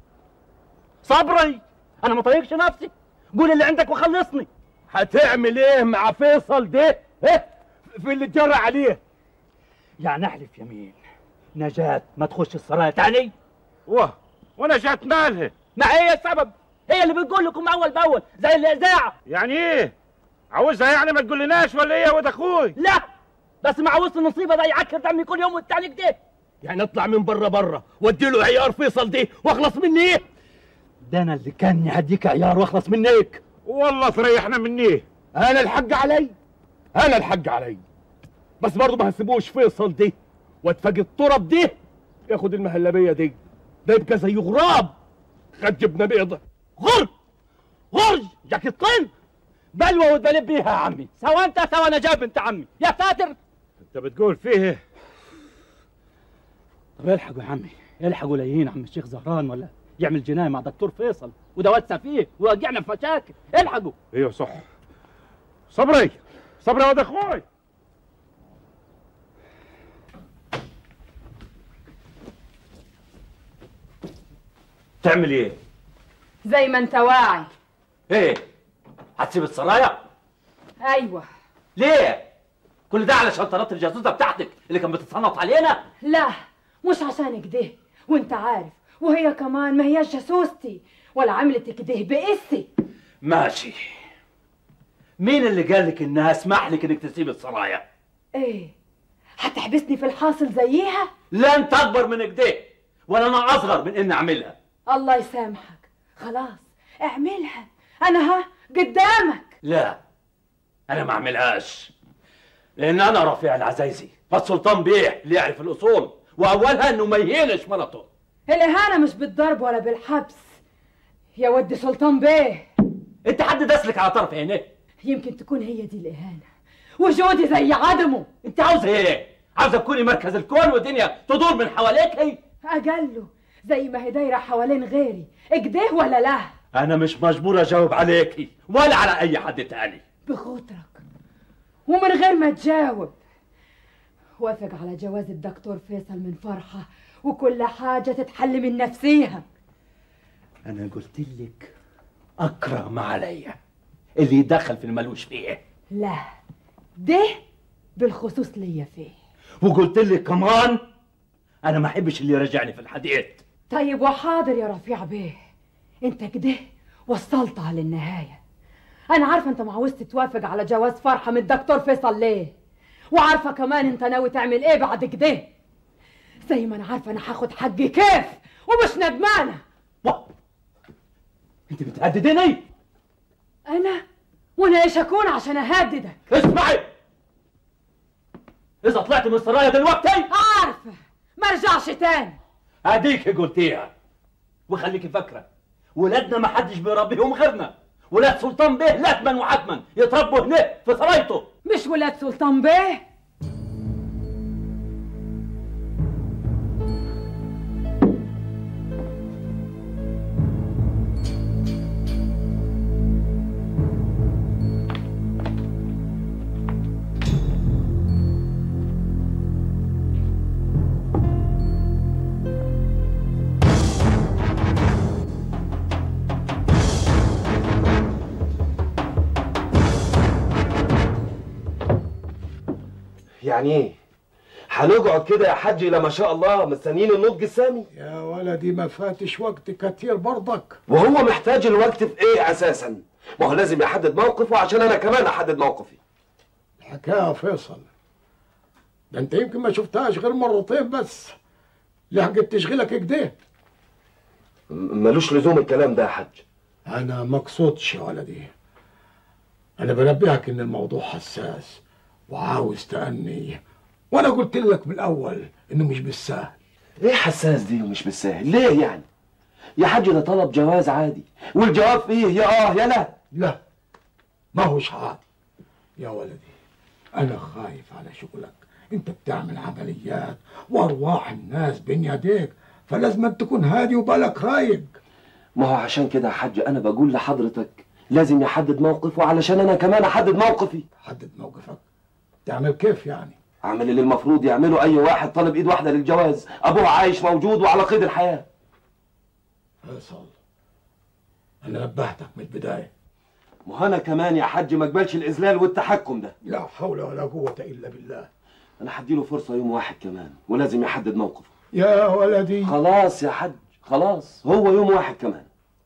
صبري انا ما طايقش نفسي قول اللي عندك وخلصني هتعمل ايه مع فيصل ده ايه في اللي جرى عليه يعني احلف يمين نجاة ما تخش السرايا تاني واه ونجاة مالها ما هي السبب هي اللي بتقول لكم اول باول زي الاذاعه يعني ايه عاوزها يعني ما تقولناش ولا ايه يا واد اخوي لا بس مع وسط النصيبه ده يعكر دمي كل يوم والتاني كده يعني اطلع من بره بره وادي له عيار فيصل دي واخلص مني ايه ده انا اللي كان هديك عيار واخلص منك والله تريحنا منيه انا الحق علي انا الحق علي بس برضه ما هسيبوش فيصل دي واتفاجئ التراب دي ياخد المهلبيه دي ده يبقى زي غراب خد جبنه بيضه غر غرج جاكيت طين بلوى وتبلب بيها يا عمي سوا انت سوا نجاة بنت عمي يا ساتر انت بتقول فيه طب الحقوا يا عمي الحقوا ليين عم الشيخ زهران ولا يعمل جنايه مع دكتور فيصل وده واد سفيه ووقعنا في مشاكل الحقوا ايوه صح صبري صبري يا واد اخوي تعمل ايه؟ زي ما انت واعي ايه؟ هتسيب السرايا؟ ايوه ليه؟ كل ده علشان طلبت الجاسوسه بتاعتك اللي كانت بتتصنط علينا؟ لا مش عشان كده وانت عارف وهي كمان ما هي جاسوستي ولا عملت كده باسي ماشي مين اللي قال لك انها اسمح لك انك تسيب السرايا؟ ايه هتحبسني في الحاصل زيها لا انت اكبر من كده ولا انا اصغر من اني اعملها الله يسامحك خلاص اعملها انا ها قدامك لا انا ما اعملهاش لان انا رفيع العزايزي فالسلطان بيه اللي يعرف الاصول واولها انه ما يهينش مرته الاهانه مش بالضرب ولا بالحبس يا ودي سلطان بيه انت حد داسلك على طرف عينيه يمكن تكون هي دي الاهانه وجودي زي عدمه انت عاوزه ايه عاوزه تكوني مركز الكون والدنيا تدور من حواليك هي اقله زي ما هي دايره حوالين غيري اكده ولا لا انا مش مجبور اجاوب عليكي ولا على اي حد تاني بخاطرك ومن غير ما تجاوب وافق على جواز الدكتور فيصل من فرحة وكل حاجة تتحل من نفسيها انا قلت لك اكره ما عليا اللي يدخل في الملوش فيه لا ده بالخصوص ليا فيه وقلت لك كمان انا ما احبش اللي يرجعني في الحديث طيب وحاضر يا رفيع بيه انت كده وصلتها للنهايه انا عارفه انت ما عاوزت توافق على جواز فرحه من الدكتور فيصل ليه وعارفه كمان انت ناوي تعمل ايه بعد كده زي ما انا عارفه انا هاخد حقي كيف ومش ندمانه انت بتهدديني انا وانا ايش اكون عشان اهددك اسمعي اذا طلعت من السرايا دلوقتي عارفه ما ارجعش تاني اديك قلتيها وخليكي فاكره ولادنا ما حدش بيربيهم غيرنا ولاد سلطان بيه لازما وحتما يتربوا هنا في سرايته مش ولاد سلطان بيه يعني ايه هنقعد كده يا حاج الى ما شاء الله مستنيين النضج السامي يا ولدي ما فاتش وقت كتير برضك وهو محتاج الوقت في ايه اساسا ما هو لازم يحدد موقفه عشان انا كمان احدد موقفي الحكايه يا فيصل ده انت يمكن ما شفتهاش غير مرتين بس لحقت تشغلك كده م- ملوش لزوم الكلام ده يا حاج انا مقصودش يا ولدي انا بنبهك ان الموضوع حساس وعاوز تأني وانا قلت لك من الاول انه مش بالسهل ايه حساس دي ومش بالساهل ليه يعني يا حاج ده طلب جواز عادي والجواب فيه يا اه يا لا لا ما هوش عادي يا ولدي انا خايف على شغلك انت بتعمل عمليات وارواح الناس بين يديك فلازم تكون هادي وبالك رايق ما هو عشان كده يا حاج انا بقول لحضرتك لازم يحدد موقفه علشان انا كمان احدد موقفي حدد موقفك تعمل كيف يعني اعمل اللي المفروض يعمله اي واحد طالب ايد واحده للجواز ابوه عايش موجود وعلى قيد الحياه فيصل انا نبهتك من البدايه ما انا كمان يا حاج ما اقبلش الاذلال والتحكم ده لا حول ولا قوه الا بالله انا هديله فرصه يوم واحد كمان ولازم يحدد موقفه يا ولدي خلاص يا حاج خلاص هو يوم واحد كمان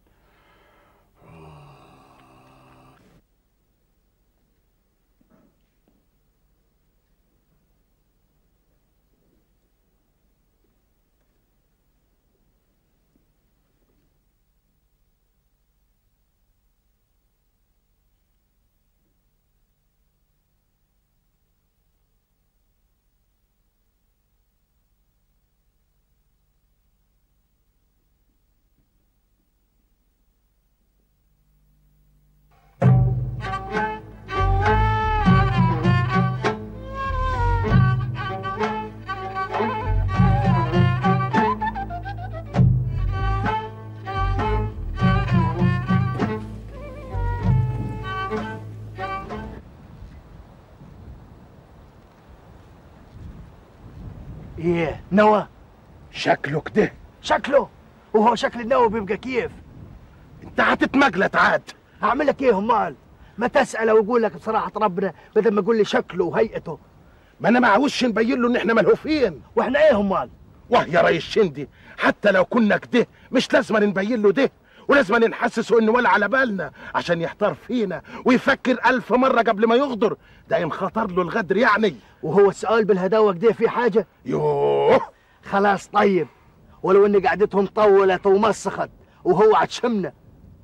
ايه نوى شكله كده شكله وهو شكل النوى بيبقى كيف انت هتتمجلت عاد هعمل لك ايه امال ما تسأل واقول لك بصراحة ربنا بدل ما تقول لي شكله وهيئته ما انا ما عاوزش نبين له ان احنا ملهوفين واحنا ايه امال واه يا ريس شندي حتى لو كنا كده مش لازم نبين له ده ولازم نحسسه انه ولا على بالنا عشان يحتار فينا ويفكر الف مرة قبل ما يغدر ده ان خطر له الغدر يعني وهو السؤال بالهداوة كده في حاجة يوه خلاص طيب ولو ان قعدتهم طولت ومسخت وهو عتشمنا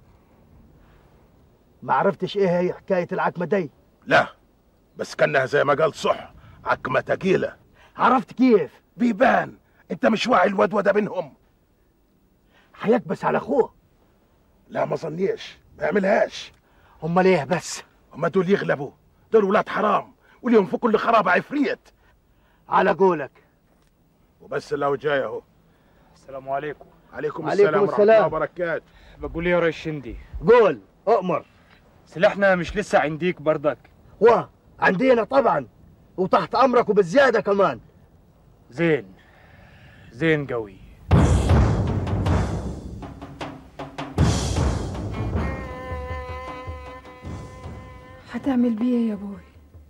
ما عرفتش ايه هي حكاية العتمة دي لا بس كانها زي ما قال صح عكمة تقيلة عرفت كيف بيبان انت مش واعي الودودة بينهم هيكبس على اخوه لا ما ظنيش ما يعملهاش امال ايه بس هما دول يغلبوا دول ولاد حرام وليهم في كل خرابة عفريت على قولك وبس لو جاي اهو السلام عليكم عليكم, عليكم السلام ورحمة السلام. الله وبركاته بقول إيه يا ريس شندي قول اؤمر سلاحنا مش لسه عنديك بردك و عندنا طبعا وتحت امرك وبزيادة كمان زين زين قوي هتعمل بيه ايه يا ابوي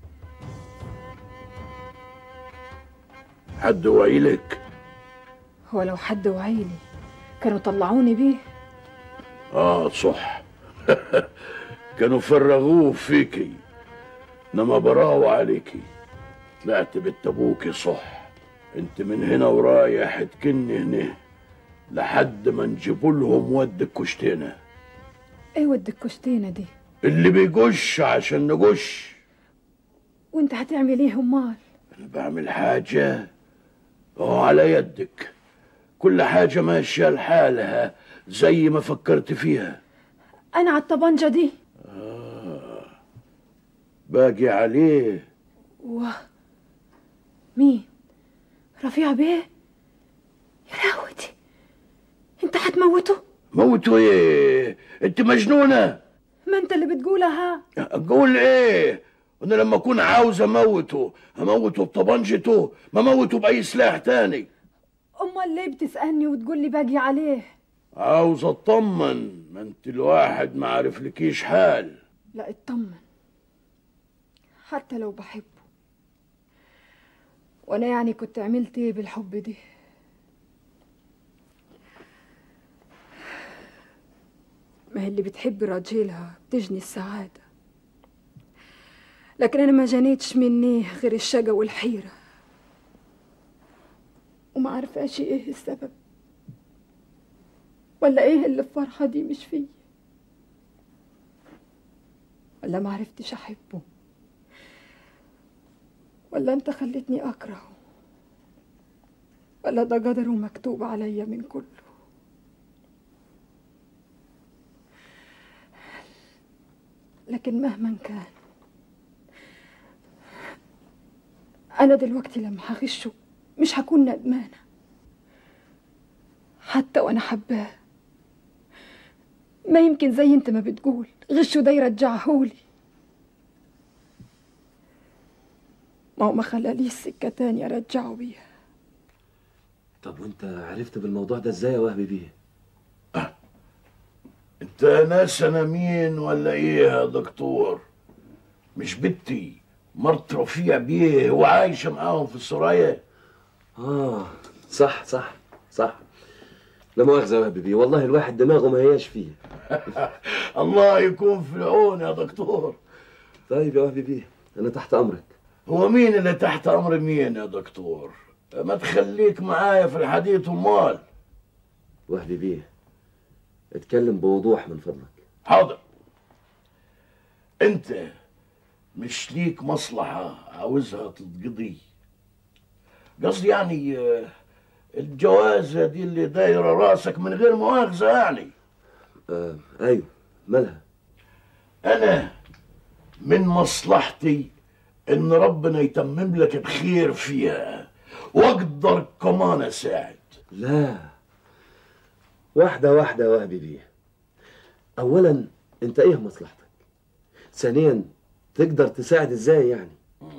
حد وعيلك هو لو حد وعيلي كانوا طلعوني بيه اه صح كانوا فرغوه فيكي انما براوة عليكي طلعت بنت ابوكي صح انت من هنا ورايح تكني هنا لحد ما نجيبوا لهم ود الكشتينه ايه ود الكشتينة دي اللي بيجش عشان نجش وانت هتعمل ايه امال انا بعمل حاجه اه على يدك كل حاجه ماشيه لحالها زي ما فكرت فيها انا على الطبنجة دي باقي عليه و مين رفيع بيه يا لهوتي انت هتموته موتوا ايه انت مجنونه ما انت اللي بتقولها اقول ايه انا لما اكون عاوز اموته هموته بطبنجته ما موته باي سلاح تاني امال ليه بتسالني وتقول لي باجي عليه عاوز اطمن ما انت الواحد ما عرفلكيش حال لا اطمن حتى لو بحبه وانا يعني كنت عملت ايه بالحب دي ما هي اللي بتحب راجلها بتجني السعادة لكن أنا ما جنيتش مني غير الشقا والحيرة وما عارفاش إيه السبب ولا إيه اللي الفرحة دي مش فيا ولا ما عرفتش أحبه ولا أنت خلتني أكرهه ولا ده قدر ومكتوب عليا من كله لكن مهما كان أنا دلوقتي لما هغشه مش هكون ندمانة حتى وأنا حباه ما يمكن زي انت ما بتقول غشه ده يرجعهولي ما هو ما خلاليش سكة تانية أرجعه بيها طب وانت عرفت بالموضوع ده ازاي يا وهبي بيه انت ناس انا مين ولا ايه يا دكتور مش بنتي مرت رفيع بيه وعايشه معاهم في السرايا اه صح صح صح لا مؤاخذة يا وهبي بيه والله الواحد دماغه ما هياش فيه الله يكون في العون يا دكتور طيب يا وهبي بيه انا تحت امرك هو مين اللي تحت امر مين يا دكتور ما تخليك معايا في الحديث امال وهبي بيه اتكلم بوضوح من فضلك حاضر انت مش ليك مصلحة عاوزها تتقضي قصدي يعني آه، الجوازة دي اللي دايرة راسك من غير مؤاخذة يعني آه ايوه مالها أنا من مصلحتي إن ربنا يتمم لك بخير فيها وأقدر كمان أساعد لا واحدة واحدة يا وهبي بيه أولا أنت إيه مصلحتك؟ ثانيا تقدر تساعد إزاي يعني؟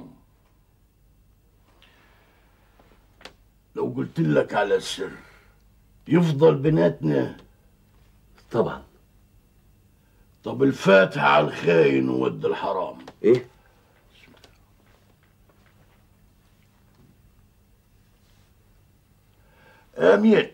لو قلت لك على السر يفضل بيناتنا طبعا طب الفاتحة على الخاين وود الحرام إيه؟ آمين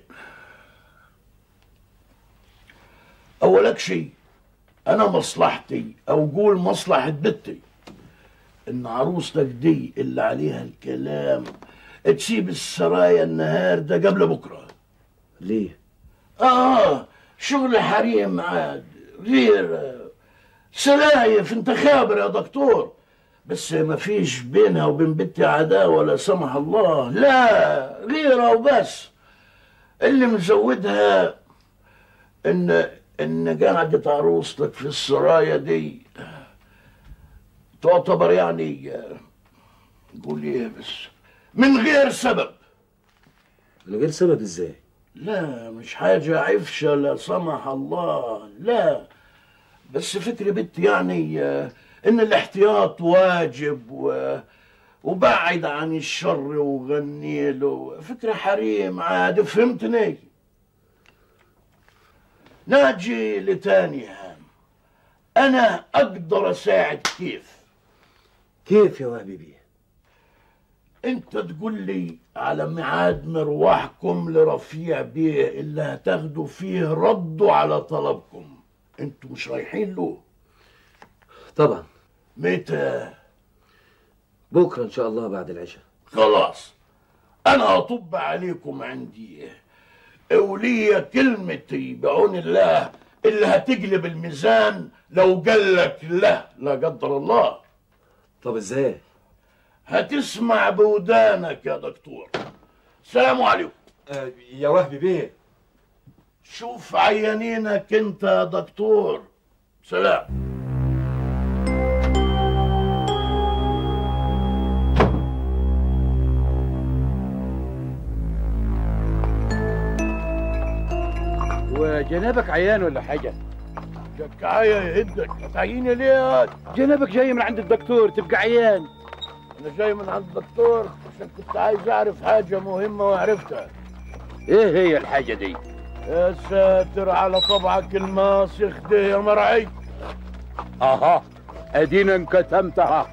أولك شيء أنا مصلحتي أو قول مصلحة بنتي إن عروستك دي اللي عليها الكلام تسيب السرايا النهار ده قبل بكرة ليه؟ آه شغل حريم عاد غير سلايف انت خابر يا دكتور بس ما فيش بينها وبين بنتي عداوة لا سمح الله لا غيرة وبس اللي مزودها ان ان قعدة عروستك في السرايا دي تعتبر يعني قول ايه بس من غير سبب من غير سبب إزاي؟ لا مش حاجة عفشة لا سمح الله لا بس فكرة بنت يعني آه، ان الاحتياط واجب و... وبعد عن الشر وغني له فكرة حريم عاد فهمتني ناجي لتاني هام انا اقدر اساعد كيف كيف يا وهبي بيه؟ انت تقول لي على ميعاد مروحكم لرفيع بيه اللي هتاخدوا فيه ردوا على طلبكم انتوا مش رايحين له طبعا متى بكره ان شاء الله بعد العشاء خلاص انا هطب عليكم عندي وليا كلمتي بعون الله اللي هتقلب الميزان لو قال لك لا لا قدر الله طب ازاي هتسمع بودانك يا دكتور السلام عليكم آه يا وهبي بيه شوف عيانينك انت يا دكتور سلام وجنابك عيان ولا حاجة؟ شكاية يهدك هتعيني ليه يا واد؟ جنابك جاي من عند الدكتور تبقى عيان انا جاي من عند الدكتور عشان كنت عايز اعرف حاجة مهمة وعرفتها ايه هي الحاجة دي؟ يا ساتر على طبعك الماسخ ده يا مرعي اها ادينا انكتمتها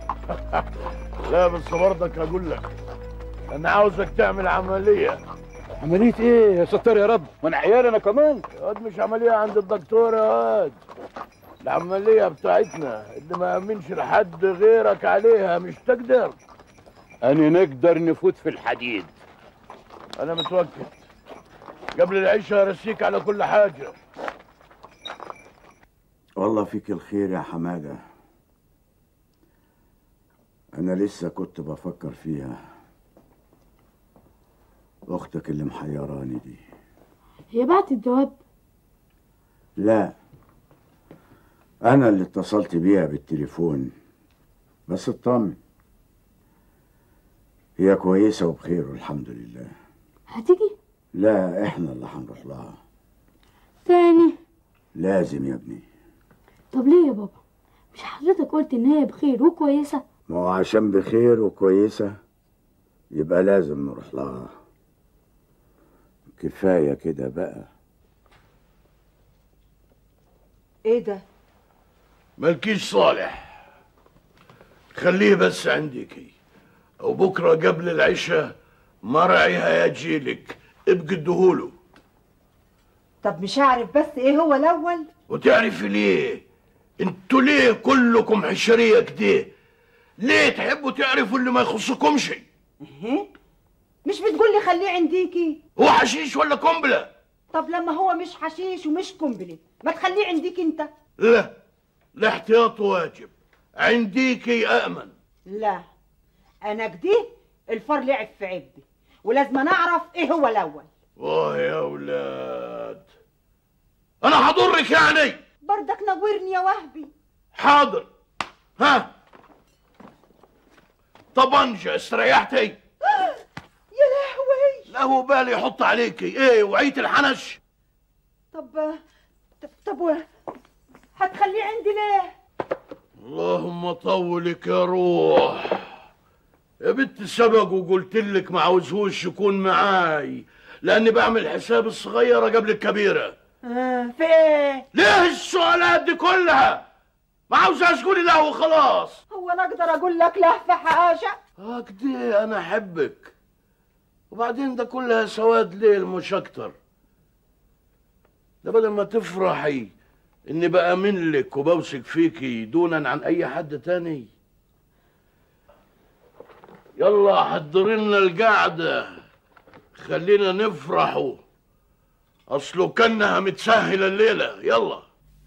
لا بس برضك هقول لك انا عاوزك تعمل عملية عملية ايه يا ستار يا رب وانا عيان انا كمان يا واد مش عملية عند الدكتور يا واد العملية بتاعتنا اللي ما يأمنش لحد غيرك عليها مش تقدر أنا نقدر نفوت في الحديد أنا متوكل قبل العشاء رسيك على كل حاجة والله فيك الخير يا حمادة أنا لسه كنت بفكر فيها أختك اللي محيراني دي هي بعت الجواب لا أنا اللي اتصلت بيها بالتليفون بس اطمن هي كويسة وبخير والحمد لله هتيجي لا احنا اللي هنروح لها تاني لازم يا ابني طب ليه يا بابا مش حضرتك قلت ان هي بخير وكويسة ما هو عشان بخير وكويسة يبقى لازم نروح لها كفاية كده بقى ايه ده ملكيش صالح خليه بس عندك وبكرة قبل العشاء مرعي هيجيلك ابقي ادهوله طب مش هعرف بس ايه هو الاول وتعرفي ليه انتوا ليه كلكم حشرية كده ليه تحبوا تعرفوا اللي ما يخصكمش ايه مش بتقول لي خليه عنديكي هو حشيش ولا قنبلة طب لما هو مش حشيش ومش قنبله ما تخليه عنديك انت لا الاحتياط واجب عنديكي أأمن لا انا كده الفار لعب في عبي ولازم أنا اعرف ايه هو الاول واه يا ولاد انا هضرك يعني بردك نورني يا وهبي حاضر ها طبنجة استريحتي يا لهوي لا هو بالي يحط عليكي ايه وعيت الحنش طب طب, طب و- هتخليه عندي ليه اللهم طولك يا روح يا بنت سبق وقلت لك ما عاوزهوش يكون معاي لاني بعمل حساب الصغيره قبل الكبيره آه في ايه ليه السؤالات دي كلها ما عاوزهاش تقولي لا وخلاص هو انا اقدر اقول لك لا في حاجه اه كده انا احبك وبعدين ده كلها سواد ليل مش اكتر ده بدل ما تفرحي اني بامن لك وبوثق فيكي دونا عن اي حد تاني يلا حضري لنا القعده خلينا نفرحوا اصله كانها متسهله الليله يلا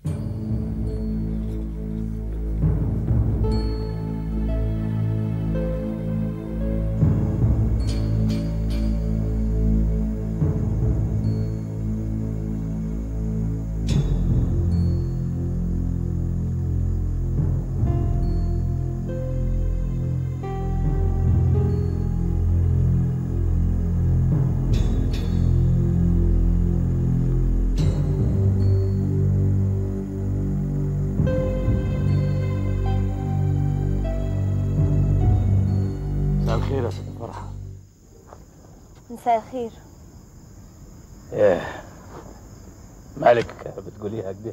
مساء الخير يا ست فرحة مساء الخير ايه مالك بتقوليها كده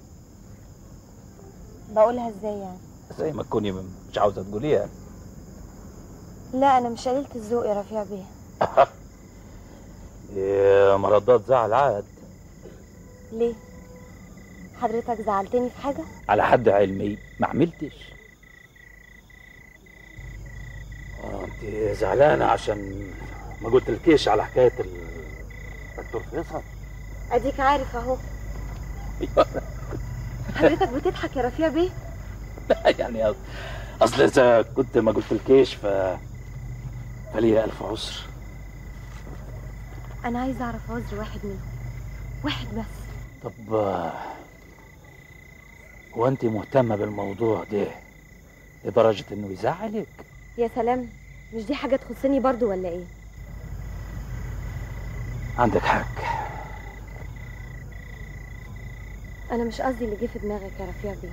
بقولها ازاي يعني زي ما تكوني مش عاوزة تقوليها لا انا مش قليلة الذوق يا رفيع بيه إيه مردات زعل عاد ليه حضرتك زعلتني في حاجة على حد علمي ما عملتش آه، انت زعلانة عشان ما قلتلكيش على حكاية الدكتور فيصل اديك عارف اهو حضرتك بتضحك يا رفيع بيه لا يعني أص- اصل اذا كنت ما قلتلكيش ف فليا الف عذر انا عايزه اعرف عذر واحد منهم واحد بس طب آه، هو انت مهتمة بالموضوع ده لدرجة انه يزعلك يا سلام مش دي حاجه تخصني برضو ولا ايه عندك حق انا مش قصدي اللي جه في دماغك يا رفيع بيه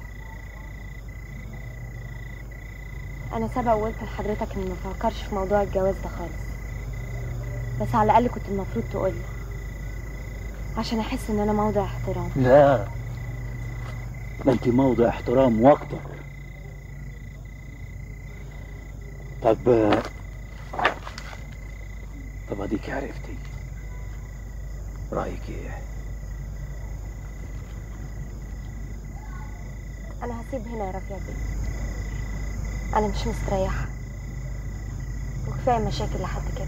انا سبق وقلت لحضرتك اني ما فكرش في موضوع الجواز ده خالص بس على الاقل كنت المفروض تقولي عشان احس ان انا موضع احترام لا ده انت موضع احترام واكتر طب آه، طب اديك عرفتي رايك ايه انا هسيب هنا يا رفيع بيه انا مش مستريحه وكفايه مشاكل لحد كده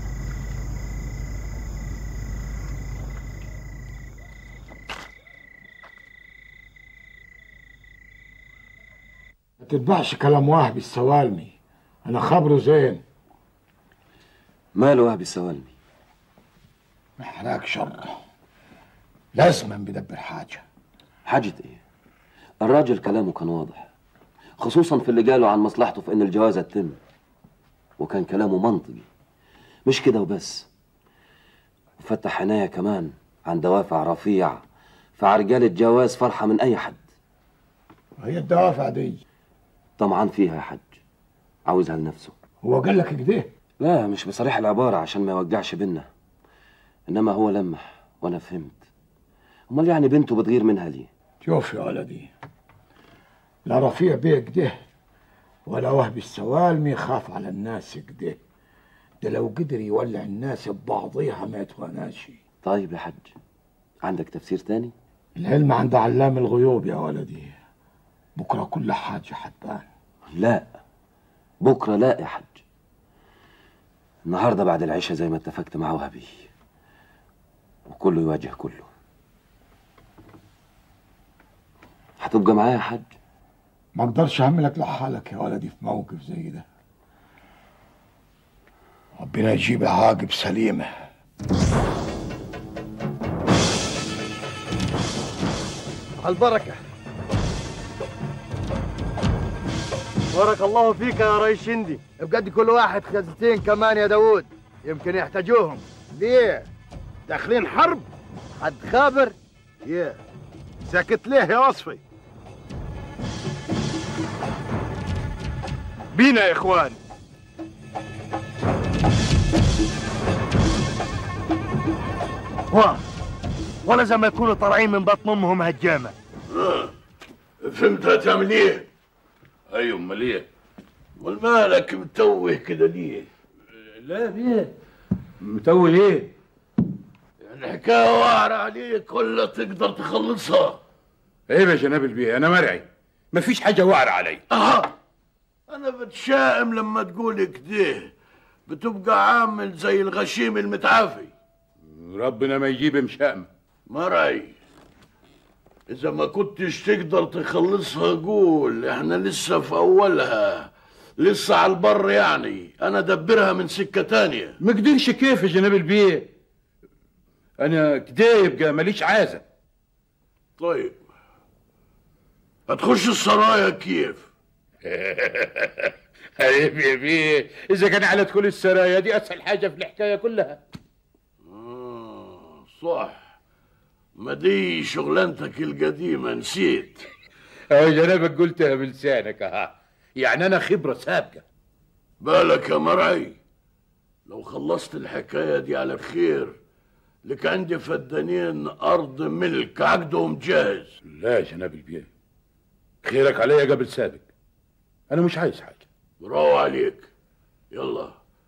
ما تتبعش كلام وهبي السوالمي انا خبره زين ماله وهبي السوالمي محراك شره لازما بدبر حاجه حاجة ايه الراجل كلامه كان واضح خصوصا في اللي قاله عن مصلحته في ان الجوازة تتم وكان كلامه منطقي مش كده وبس وفتح عينيا كمان عن دوافع رفيع في عرجالة جواز فرحة من أي حد هي الدوافع دي طمعان فيها يا حج عاوزها لنفسه هو قال لك كده لا مش بصريح العبارة عشان ما يوجعش بينا إنما هو لمح وأنا فهمت أمال يعني بنته بتغير منها ليه شوف يا ولدي لا رفيع بيه كده ولا وهبي السوالمي خاف على الناس كده ده لو قدر يولع الناس ببعضيها ما يتواناش طيب يا حج عندك تفسير تاني العلم عند علام الغيوب يا ولدي بكره كل حاجه حتبان لا بكرة لا يا حج النهاردة بعد العشاء زي ما اتفقت مع وهبي وكله يواجه كله هتبقى معايا يا حج ما اقدرش اهملك لحالك يا ولدي في موقف زي ده ربنا يجيب العاقب سليمه البركة بارك الله فيك يا ريس شندي بجد كل واحد خزتين كمان يا داوود يمكن يحتاجوهم ليه؟ داخلين حرب حد خابر؟ يا ساكت ليه يا وصفي بينا يا اخوان واه ولا زي ما يكونوا طالعين من بطن امهم هجامه فهمت هتعمل ايه؟ ايوه امال ايه؟ امال مالك متوه كده ليه؟ لا ليه؟ متوه ليه؟ الحكايه واعرة عليك ولا تقدر تخلصها؟ ايه يا جناب البيه انا مرعي مفيش حاجه واعرة علي اها انا بتشائم لما تقول كده بتبقى عامل زي الغشيم المتعافي ربنا ما يجيب مشام مرعي اذا ما كنتش تقدر تخلصها قول احنا لسه في اولها لسه على البر يعني انا دبرها من سكه تانية ما قدرش كيف يا جناب البيه انا كده يبقى ماليش عازه طيب هتخش السرايا كيف عيب يا بيه اذا كان على دخول السرايا دي اسهل حاجه في الحكايه كلها آه صح ما دي شغلانتك القديمة نسيت اه جنابك قلتها بلسانك ها يعني انا خبره سابقه بالك يا مرعي لو خلصت الحكاية دي على خير لك عندي فدانين أرض ملك عقدهم جاهز لا يا جناب البيه خيرك عليا قبل سابق انا مش عايز حاجه برافو عليك يلا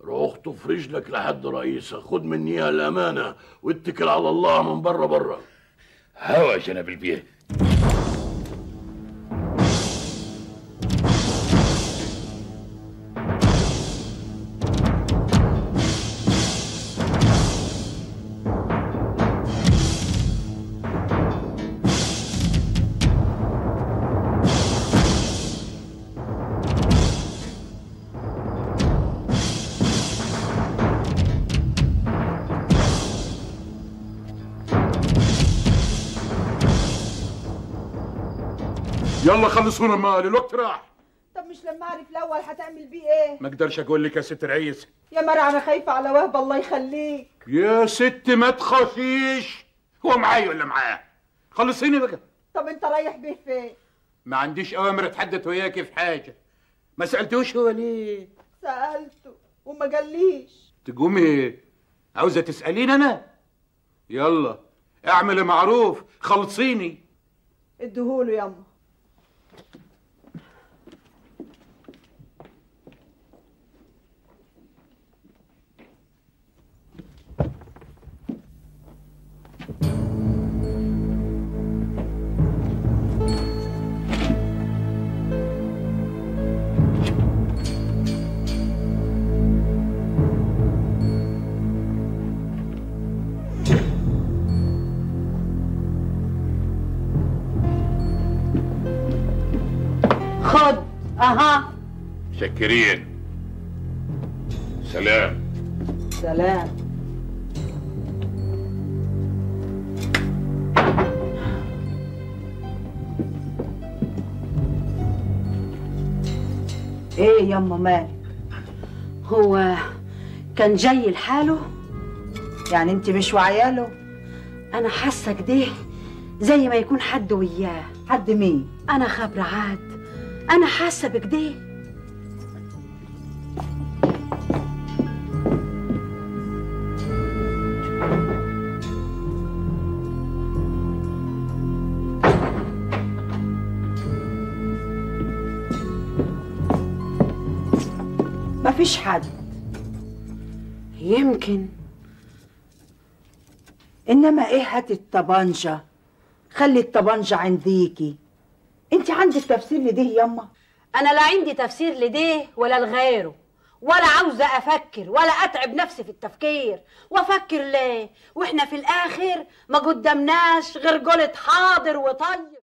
روح طف رجلك لحد رئيسك خد منيها الامانه واتكل على الله من بره بره هوا جناب البيه يلا خلصونا المال الوقت راح طب مش لما اعرف الاول هتعمل بيه ايه ما اقدرش اقول لك يا ست رئيس يا مرة انا خايفه على وهب الله يخليك يا ست ما تخافيش هو معايا ولا معاه خلصيني بقى طب انت رايح بيه فين ما عنديش اوامر اتحدث وياكي في حاجه ما سالتوش هو ليه سالته وما قاليش تقومي عاوزه تساليني انا يلا اعملي معروف خلصيني اديهوله يما خد اها شكرين سلام سلام ايه يما مالك هو كان جاي لحاله يعني انت مش وعياله انا حاسه كده زي ما يكون حد وياه حد مين انا خبر عاد انا حاسه بكده مفيش حد يمكن انما ايه هات الطبنجة خلي الطبنجة عنديكي انت عندك تفسير لده يما انا لا عندي تفسير لده ولا لغيره ولا عاوزه افكر ولا اتعب نفسي في التفكير وافكر ليه واحنا في الاخر ما قدامناش غير قولة حاضر وطيب